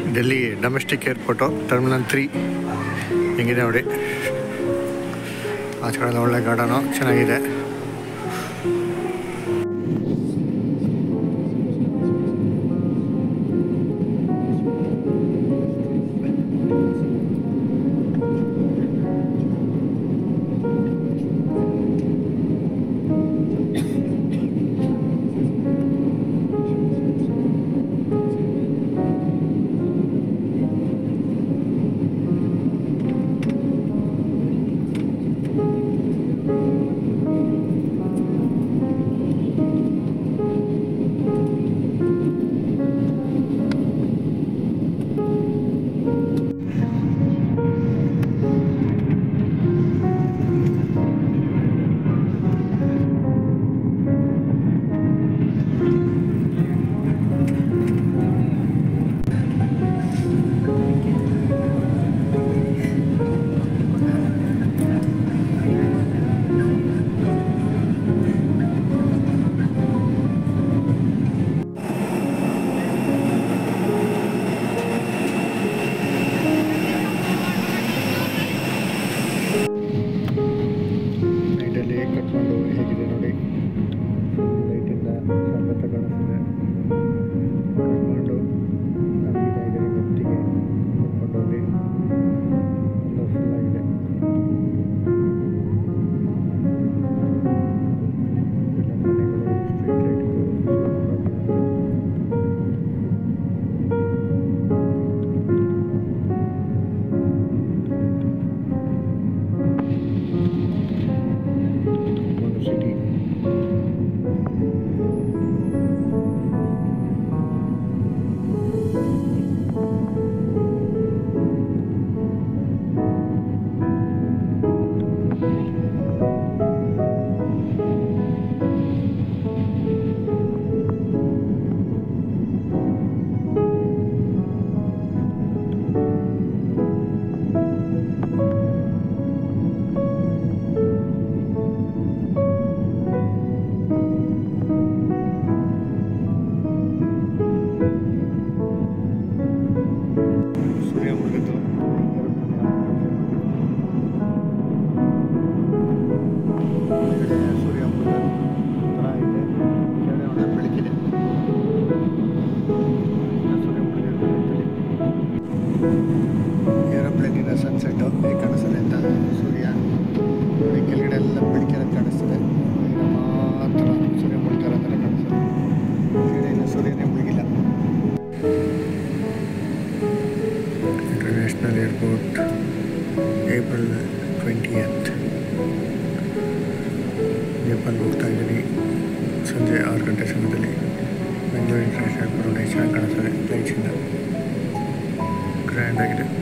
Delhi domestic airport terminal three ಹೆಂಗಿದೆ ನೋಡಿ ಆಚೆ ಕಡೆ ಒಳ್ಳೆ ಗಾರ್ಡನು ಚೆನ್ನಾಗಿದೆ ನೈಟಲ್ಲಿ ಕಟ್ಕೊಂಡು ಹೇಗಿದೆ ನೋಡಿ ಲೈಟಿಂದ ಸಖತ್ತ ಕಾಣಿಸ್ತಿದೆ ಕಟ್ಕೊಂಡು ನಮಗೆ ಇದೆ ಮೆತ್ತಿಗೆ ಕಟ್ಕೊಂಡೋಗಿ ಎಲ್ಲ ಫುಲ್ ಆಗಿದೆ ಎಲ್ಲ ಮನೆಗಳು ಸ್ಟ್ರೀಟ್ ಲೈಟ್ಗಳು ಒಂದು ಸಿಟಿ ಸೂರ್ಯ ಮುಳುಗಿದ್ದು ಒಳಗಡೆ ಸೂರ್ಯ ಮುಳುಗೋ ಥರ ಐತೆ ಕೆಳಗಡೆ ಒಳ್ಳೆ ಬೆಳಕಿದೆ ಸೂರ್ಯ ಮುಳುಗಿದ್ದು ಏರೋಪ್ಲೇನಿನ ಸನ್ಸೆಟ್ಟು ಹೇಗೆ ಕಾಣಿಸ್ತದೆ ಅಂತ ಸೂರ್ಯ ನೋಡಿ ಕೆಳಗಡೆ ಎಲ್ಲ ಬೆಳಕಿರೋದು ಕಾಣಿಸ್ತದೆ ಈಗ ಮಾತ್ರ ಸೂರ್ಯ ಮುಳುಗಿರೋ ಥರ ಕಾಣಿಸ್ತದೆ ಕೆಳಗಡೆ ಇನ್ನು ಸೂರ್ಯನೇ ಮುಳುಗಿಲ್ಲ international airport April twentieth Nepal ಹೋಗ್ತಾ ಇದ್ದೀನಿ ಸಂಜೆ ಆರು ಗಂಟೆ ಸಮಯದಲ್ಲಿ ಬೆಂಗಳೂರು ಇಂಟರ್ನ್ಯಾಷನಲ್ ಏರ್ಪೋರ್ಟ್ ನೋಡಿ ಚೆನ್ನಾಗಿ ಕಾಣಿಸ್ತದೆ ಲೈಟ್ಸಿಂದ ಗ್ರ್ಯಾಂಡ್ ಆಗಿದೆ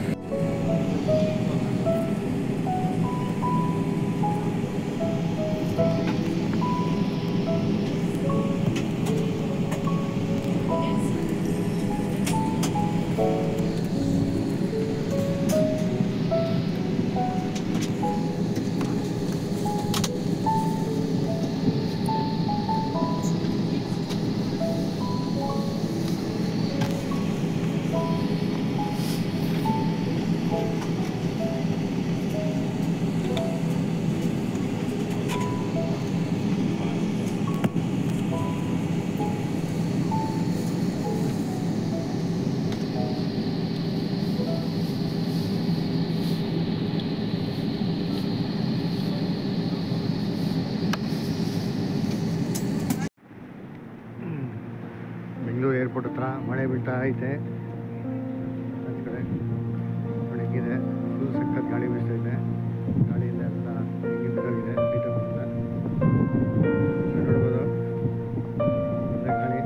ಬೆಂಗಳೂರು ಏರ್ಪೋರ್ಟ್ ಹತ್ರ ಮಳೆ ಬೀಳ್ತಾ ಐತೆ ಆಚೆ ಕಡೆ ಬೆಳಗ್ಗಿದೆ ಫುಲ್ ಸಖತ್ ಗಾಳಿ ಬೀಸ್ತಾ ಇದೆ ಗಾಳಿಯಿಂದ ಎಲ್ಲ ಹಿಂಗಾಗಿದೆ ಐಟಮ್ಸಿಂದ ನೋಡ್ಬೋದು ಒಳ್ಳೆ ಗಾಳಿ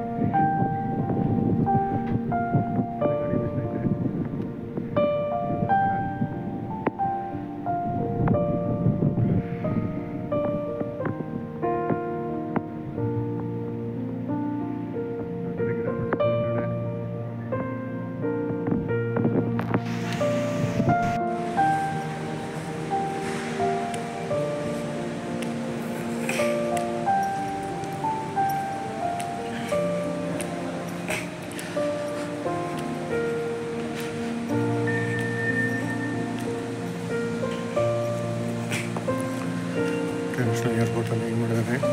ಒಳ್ಳೆ ಗಾಳಿ ಬೀಸ್ತಾ ಇದೆ ಆ ಕಡೆ ಗಿಡ ಮರಗಳು ಹಿಂದ್ಗಡೆ ಏರ್ಪೋರ್ಟಲ್ಲಿ ಹಿಂಗೆ ಮಾಡಿದ್ದಾರೆ